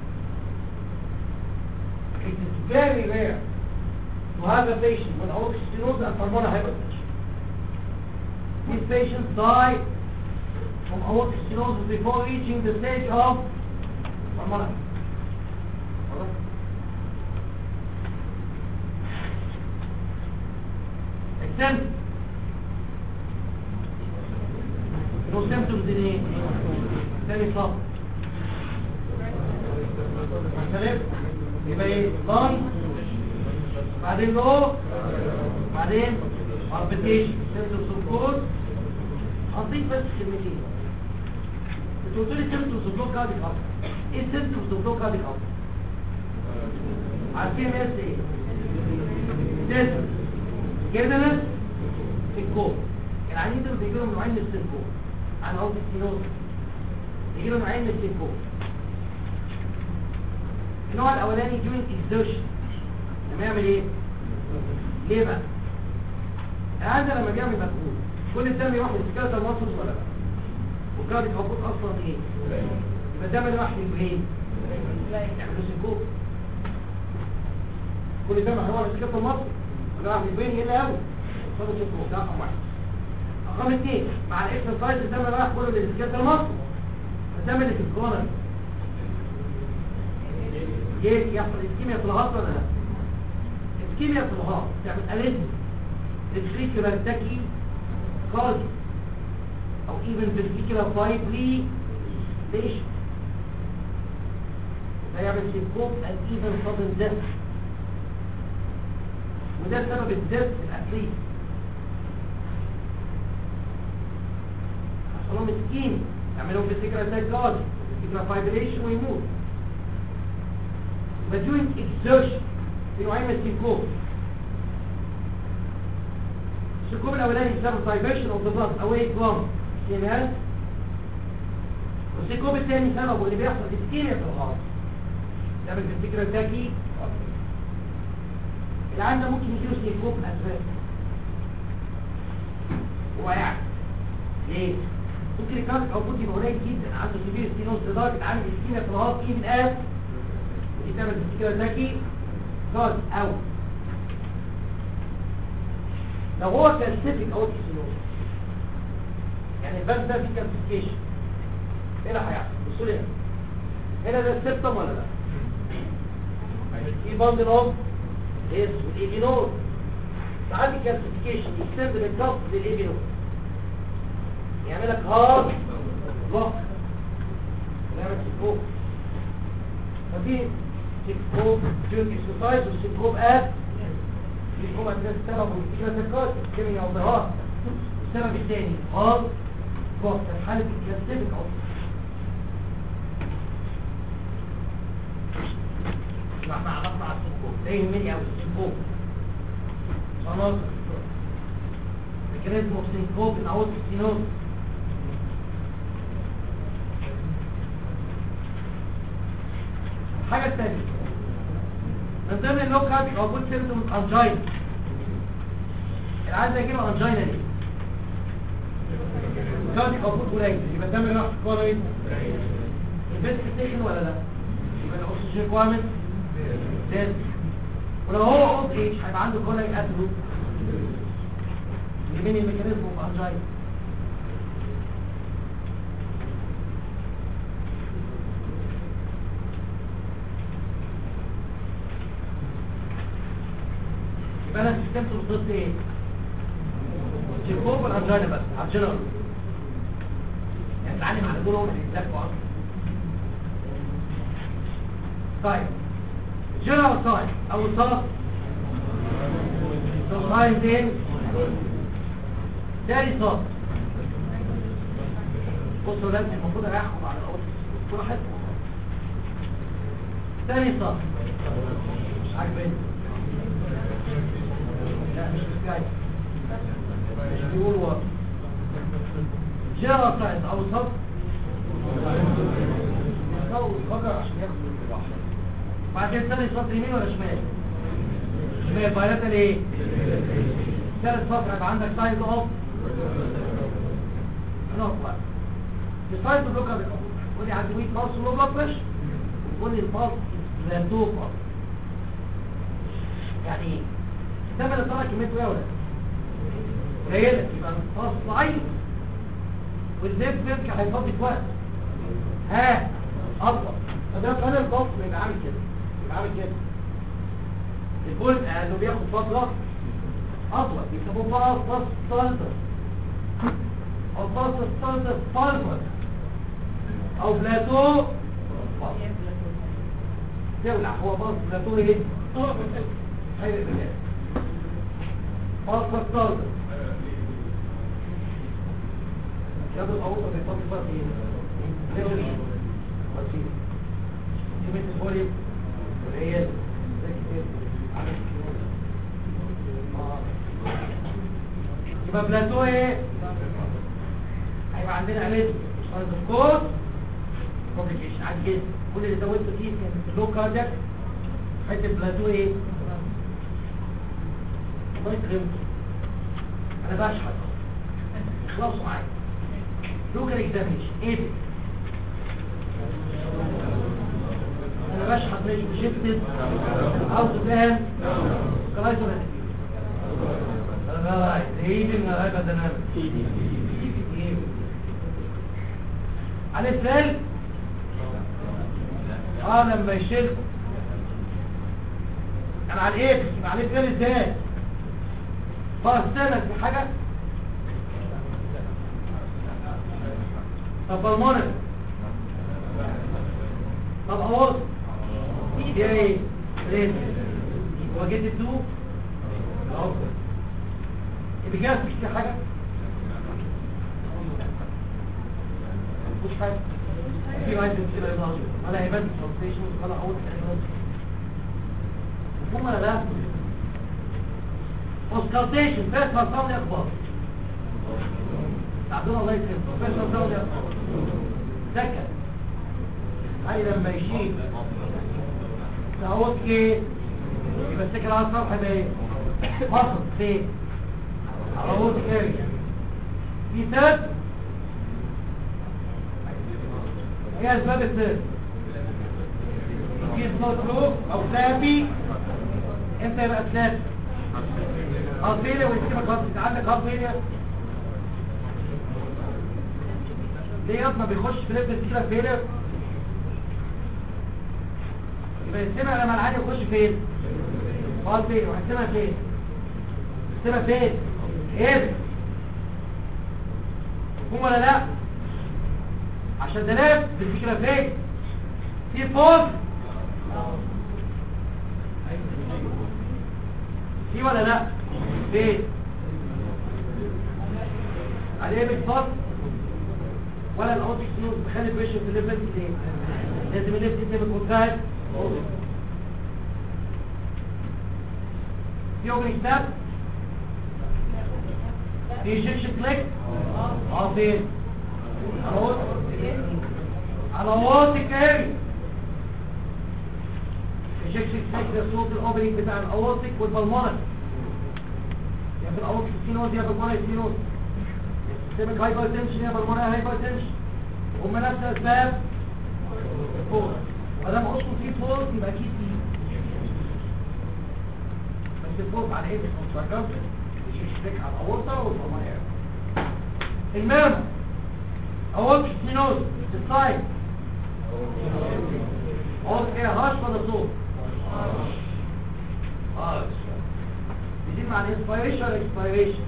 It is very rare to have a patient with aortic stenosis and pulmonary hypertension. These patients die from aortic stenosis before reaching the stage of pulmonary. Alright? Except no symptoms in a ثاني صف سلام يبقى ايه ضن بعدين لو بعدين اربيتيشن سيمتومز اوف كوز هضيف بس كلمتين انتوا قلتوا لي سيمتومز اوف بلوك كارديك اب ايه سيمتومز اوف بلوك كارديك اب عارفين اس ايه ديزل جدنس الكوب العيانين دول بيجي لهم نوعين من السينكوب عن اوت ستينوز بيجي لهم نوعين من السينكوب النوع الاولاني during exertion لما يعمل ايه ليه بقى هذا لما بيعمل مجهود كل الدم يروح للسكالة المصرس ولا لا والكارديك اوبوت اصلا ايه يبقى الدم اللي راح للبرين يعملوا سكوب كل الدم هيروح للسكالة المصرس اللي راح للبرين يقل قوي يوصلوا سكوب ده رقم واحد رقم اثنين مع الاكسرسايز الدم اللي راح كله للسكالة المصرس الدم اللي في الكورنر ليه يحصل اسكيميا في الهارت ولا لا اسكيميا في الهارت تعمل اليزم للفيكرة تاكي كاردي او ايفن بالفيكرة فايبري ليش ده يعمل سيكوب and even sudden death وده سبب الدث الأكليس حصلهم اسكيميا يعملهم بالفيكرة تاكي فيكرة فايبريشن ويموت but during exertion في نوعين من السيكوب السيكوب الاولاني بسبب diversion of the blood away from CNS والسيكوب الثاني سببه اللي بيحصل اسكيميا في الغاز تعمل في الفكرة التاكي العيان ده ممكن يجيله سيكوب اسباب هو يعني ليه؟ ممكن الكارت او بوتي قليل جدا عنده سبير ستينوز لدرجه عامل سكينه في الهارت ايفن اس ودي تعمل سكينه ذكي كارت او لو هو كالسيفيك او ستينوز يعني الباب ده فيه كالسيفيكيشن ايه اللي هيحصل بصوا لي هنا هنا ده السيبتم ولا لا في باندل اوف اس والاي نود فعندي كالسيفيكيشن يستند بالضبط للاي نود يعمل لك هارد بلوك نعمل سيكوب فدي سيكوب ديوت اكسرسايز والسيكوب اب سيكوب عندنا السبب والكلمة الكارت كيمياء وظهار السبب الثاني هارد بلوك في حالة الكالسيفيك اوف احنا عرفنا على السيكوب ده يهمني قوي السيكوب عناصر ميكانيزم اوف سينكوب ان اورتيك سينوز الحاجة الثانية من ضمن اللوك هات موجود سيمتوم انجاين العيال ده يجيله انجاينا ليه؟ كارتي موجود قليل يبقى الدم اللي راح في الكوره ايه؟ البيت سيشن ولا لا؟ يبقى الاكسجين ريكوايرمنت زاد ولو هو اولد ايج هيبقى عنده كولاج اترو يمين الميكانيزم اوف انجاين يبقى انا سيستمت ضد ايه؟ سيكوب والانجاينا بس على الجنرال يعني اتعلم على دول هم اللي يتذكوا اصلا طيب جنرال ساين او صف ساين زين تاني صف بصوا لازم المفروض هيحكم على الاول كل واحد تاني صف مش عاجبني لا مش مسكاي مش بيقول ورا جنرال ساين او صف يصور فجر عشان ياخد الراحه بعد كده ثاني سطر يمين ولا شمال شمال بايلاتال ايه ثالث سطر يبقى عندك سايز اوف نوت بقى السايز اوف لوكال ودي عندي ويك باس ولو بلاد بريشر ودي الباس بلاتو باس يعني ايه الدم اللي طلع كميته ايه ولا قليله يبقى الباس ضعيف والنيف بيرجع هيفضي في وقت ها افضل فده فانا الباص بيبقى عامل كده بيبقى عامل كده البول انه بياخد فتره اطول بيسموه باص باص ستالتر او باص ستالتر فالفر او بلاتو باص. تولع هو باص بلاتو ايه خير البلاد باص ستالتر ياخد الأوضة بيفضل بقى ايه ليه بسيط كمية الفوليوم والعيال ده كتير عدد كتير يبقى بلاتو ايه هيبقى عندنا اليزم كورس كومبليكيشن عادي جدا كل اللي زودته فيه كان في اللو كاردياك حته بلاتو ايه الله يكرمكم انا بشحت اخلصوا معايا لوكال اكزامينشن ايه ده انا بشحت مش بشفتد عاوز فاهم خلاص ولا لا ايه اللي هيبقى ده انا عليه فعل اه لما يشيل انا على ايه يبقى عليه فعل ازاي خلاص استنى في حاجه طب بالمونر طب اورط دي ايه ريد وجدت الدو الاورط اللي جاي مش في حاجه مش حاجه في واحد بيصير علاج ولا هيبان ترانسليشن ولا اول مفهوم ولا لا اوسكالتيشن بس مرصام اخبار عبدالله الله يكرمك بس مرصام اخبار سكت هاي لما يشيل تهوت ايه يبقى السكر على الصفحه ده ايه مصر فين على وسط اريا في ثلاث هي اسباب السير في سلو فلو او سلابي امتى يبقى سلابي هارت فيلير ويسيبك هارت انت عندك هارت فيلير ليه ما بيخش في ليفل كده فيلير يبقى السمع لما العادي يخش فين هارت فيلير وهنسمع فين السمع فين ايه مفهوم ولا لا عشان ده لاب بالفكره فين في فوق في ولا لا فين عليه بالفضل ولا الاوتيك سنوز بخلي بريشر في الليفل ليه لازم الليفل يتم كونتاكت في اوبننج ستاب في ايجكشن كليك اه فين على وسط على وسط اري ايجكشن كليك ده صوت الاوبننج بتاع الاوتيك والبلمونر يا في الاوتيك سينوز يا بالمونر سينوز سيبك هايبر تنشن يا بالمونر هايبر تنشن هم نفس الاسباب فوق ما دام اصله فيه فوق يبقى اكيد فيه بس الفوق على ايه مش يشترك على الاورطه والبلمونر المهم اورطه سينوز السايد اورطه ايه هاش ولا صوت هاش بيزيد مع الانسبيريشن ولا اكسبيريشن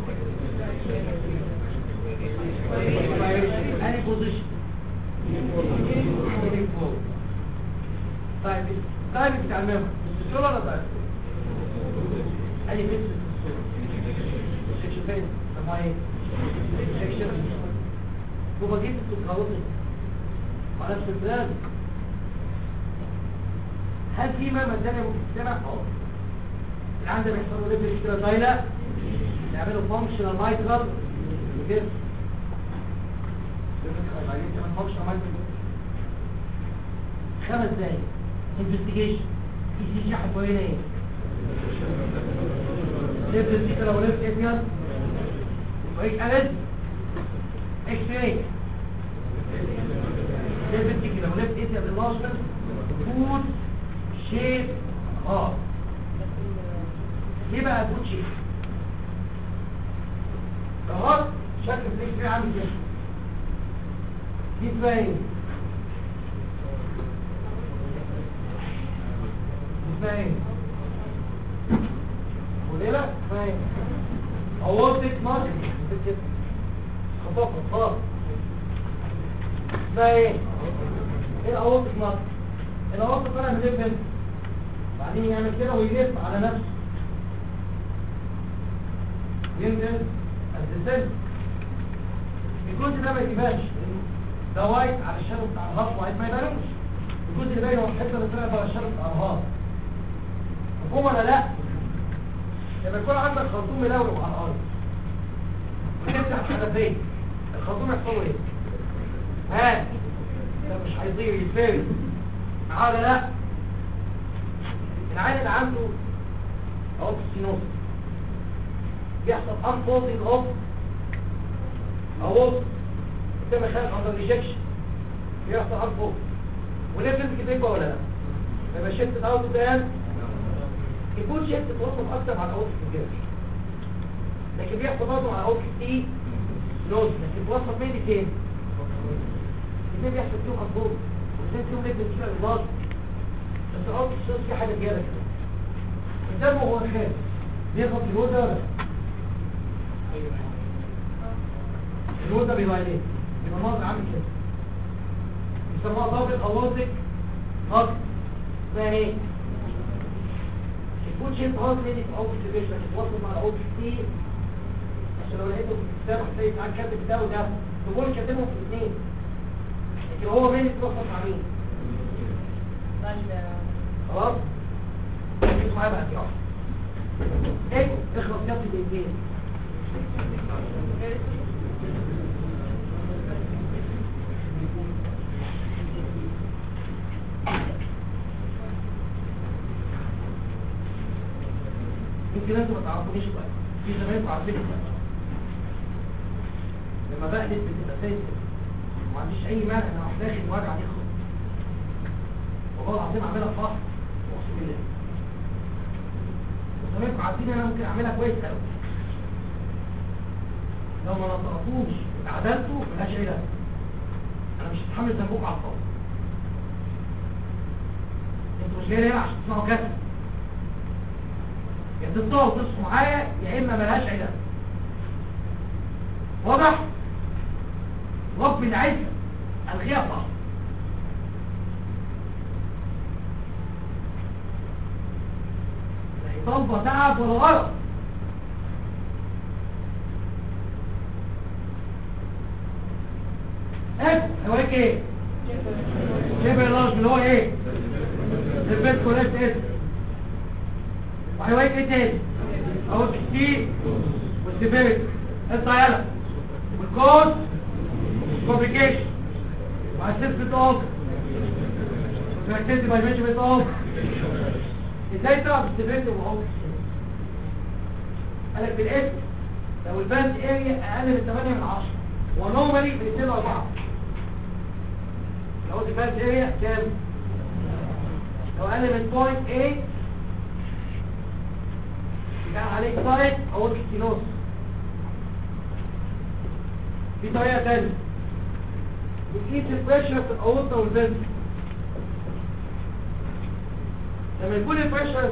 اني بوزيشن طيب التايم بتاع الميموري السول ولا طيب اي فيكس سيكشن فين سماه ايه سيكشن هو جيت تتخلصي على نفس البلاد هل في مهما تاني ممكن تسمع اه العام ده بيحصل له ليفل استراتايلا يعملوا فانكشنال مايترال كده خمس دقايق انفستيجيشن اي سي جي حوالين ايه ليفل سيكرا وليفل ابيض وايش قالت اكس راي ليفل سيكرا وليفل ابيض اللاشر فود شيب اه ليه بقى فود شيب اهو شكل الاكس راي عامل كده دي باين باين وليلة باين عوضت مصر خطافة خلاص باين ايه عوضت مصر العوضت طالع من ليفل بعدين يعمل كده ويلف على نفسه ينزل الدسل الجزء ده ما يجيبهاش ده وايت على الشارع بتاع الهضم وايت ما يبانوش الجزء اللي باين هو الحته اللي طلعت على الشارع بتاع الهضم مفهوم ولا لا لما يكون عندك خرطوم ملون على الارض وتفتح الحنفيه الخرطوم يحصل له ايه ها ده مش هيطير يتفرد معاه ولا لا العيل اللي عنده اهو السينوس بيحصل unfolding of اهو تم خارج under rejection بيحصل unfold ونفس كده ولا لا لما شفت الاوت ده يكون شفت توصل اكتر مع الاوت كتير لكن بيحصل برضه مع الاوت كتير نوز لكن بيوصل مين فين الاثنين بيحصل فيهم unfold والاثنين فيهم ليفل كتير الباص بس الاوت كتير في حاجه زياده كده الدم هو خارج بيضغط الوزن ولا لا؟ الوزن بيبقى عليه يبقى المنظر عامل كده يسموها ضابط اواصق هضم اسمها ايه الفود شيب هضم دي في اوبس البيش لكن توصل مع الاوبس كتير عشان لو لقيته في الكتاب هتلاقي معاك كاتب ده وده تقول كاتبهم في الاثنين لكن هو مين يتوصل مع مين خلاص ركزوا معايا بقى في واحد ايه اخلص يا ابني بالاثنين يمكن انتوا ما تعرفونيش كويس في زمايلكم عارفين كويس لما بقلب بتبقى سيد وما عنديش اي مانع ان انا داخل وجع يخرج والله العظيم اعملها فحص اقسم بالله وزمايلكم عارفين انا ممكن اعملها كويس قوي لو ما نطقتوش وعدلته ملهاش علاج انا مش هتحمل ذنبكم على الفاضي انتوا مش جايين هنا عشان تسمعوا كسر يا تطلعوا وتصحوا معايا يا اما ملهاش علاج واضح رب العزة الغيها صح لا طالبة تعب ولا غلط ايه هواك ايه شبه الراجل اللي هو ايه البيت كولات ايه وهواك ايه تاني اهو كتير والسبيرت انت يلا والكود complication by assessment of characterized by measurement of ازاي تعرف السبيرت وهو قالك بالاسم لو الباند اريا اقل من 8 من 10 ونورمالي بنسيب 4 لو الباند اريا كام لو اقل من بوينت 8 يبقى عليك سايت او كتينوس في طريقه ثانيه بتقيس البريشر في الاورطه والفنتر لما يكون البريشر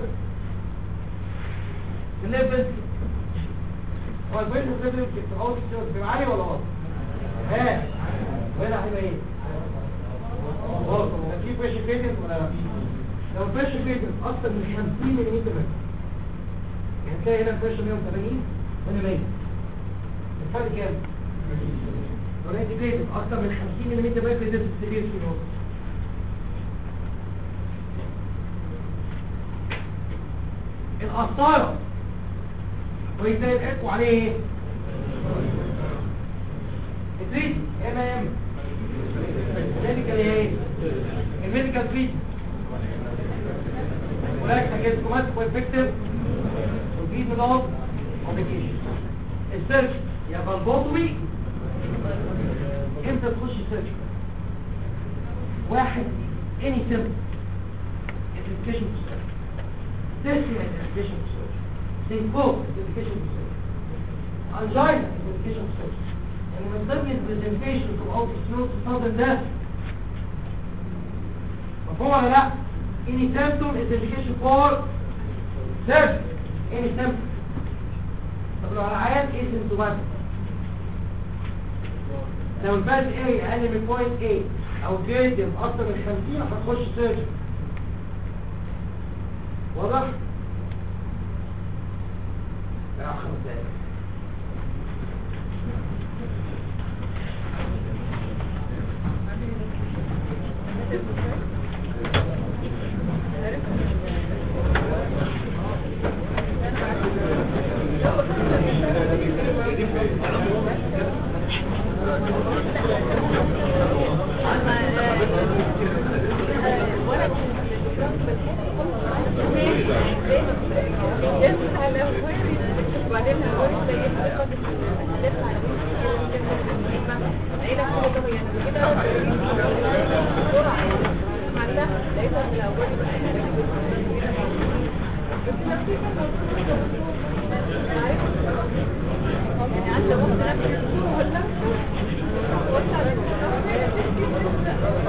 في الليفل هو البريشر في الليفل في الاورطه بيبقى عالي ولا واطي؟ ها وهنا هيبقى ايه؟ واطي في بريشر فيتنس ولا لا؟ لو البريشر فيتنس اكتر من 50 ملم يعني تلاقي هنا البريشر 180 وهنا 100 الفرق كام؟ لو انتجريتد اكتر من 50 ملم بقى في ديس سيفير سينوز القسطره ويزاي الحكوا عليه ايه التريد ام ام الميديكال ايه الميديكال تريد هناك سكيزكوماتيك وافكتيف وفي بلاد كوميونيكيشن السيرش يا بلبوتومي امتى تخش سيرش واحد any symptom identification to search testing identification to search syncope identification to search angina identification to search يعني من ضمن البرزنتيشن to all the students sudden death مفهوم ولا لا any symptom identification for search any symptom طب لو على عيان asymptomatic لو الباند A اقل من بوينت A او جريديم اكتر من 50 هتخش سيرجن واضح؟ لا خمس دقايق يعني عندك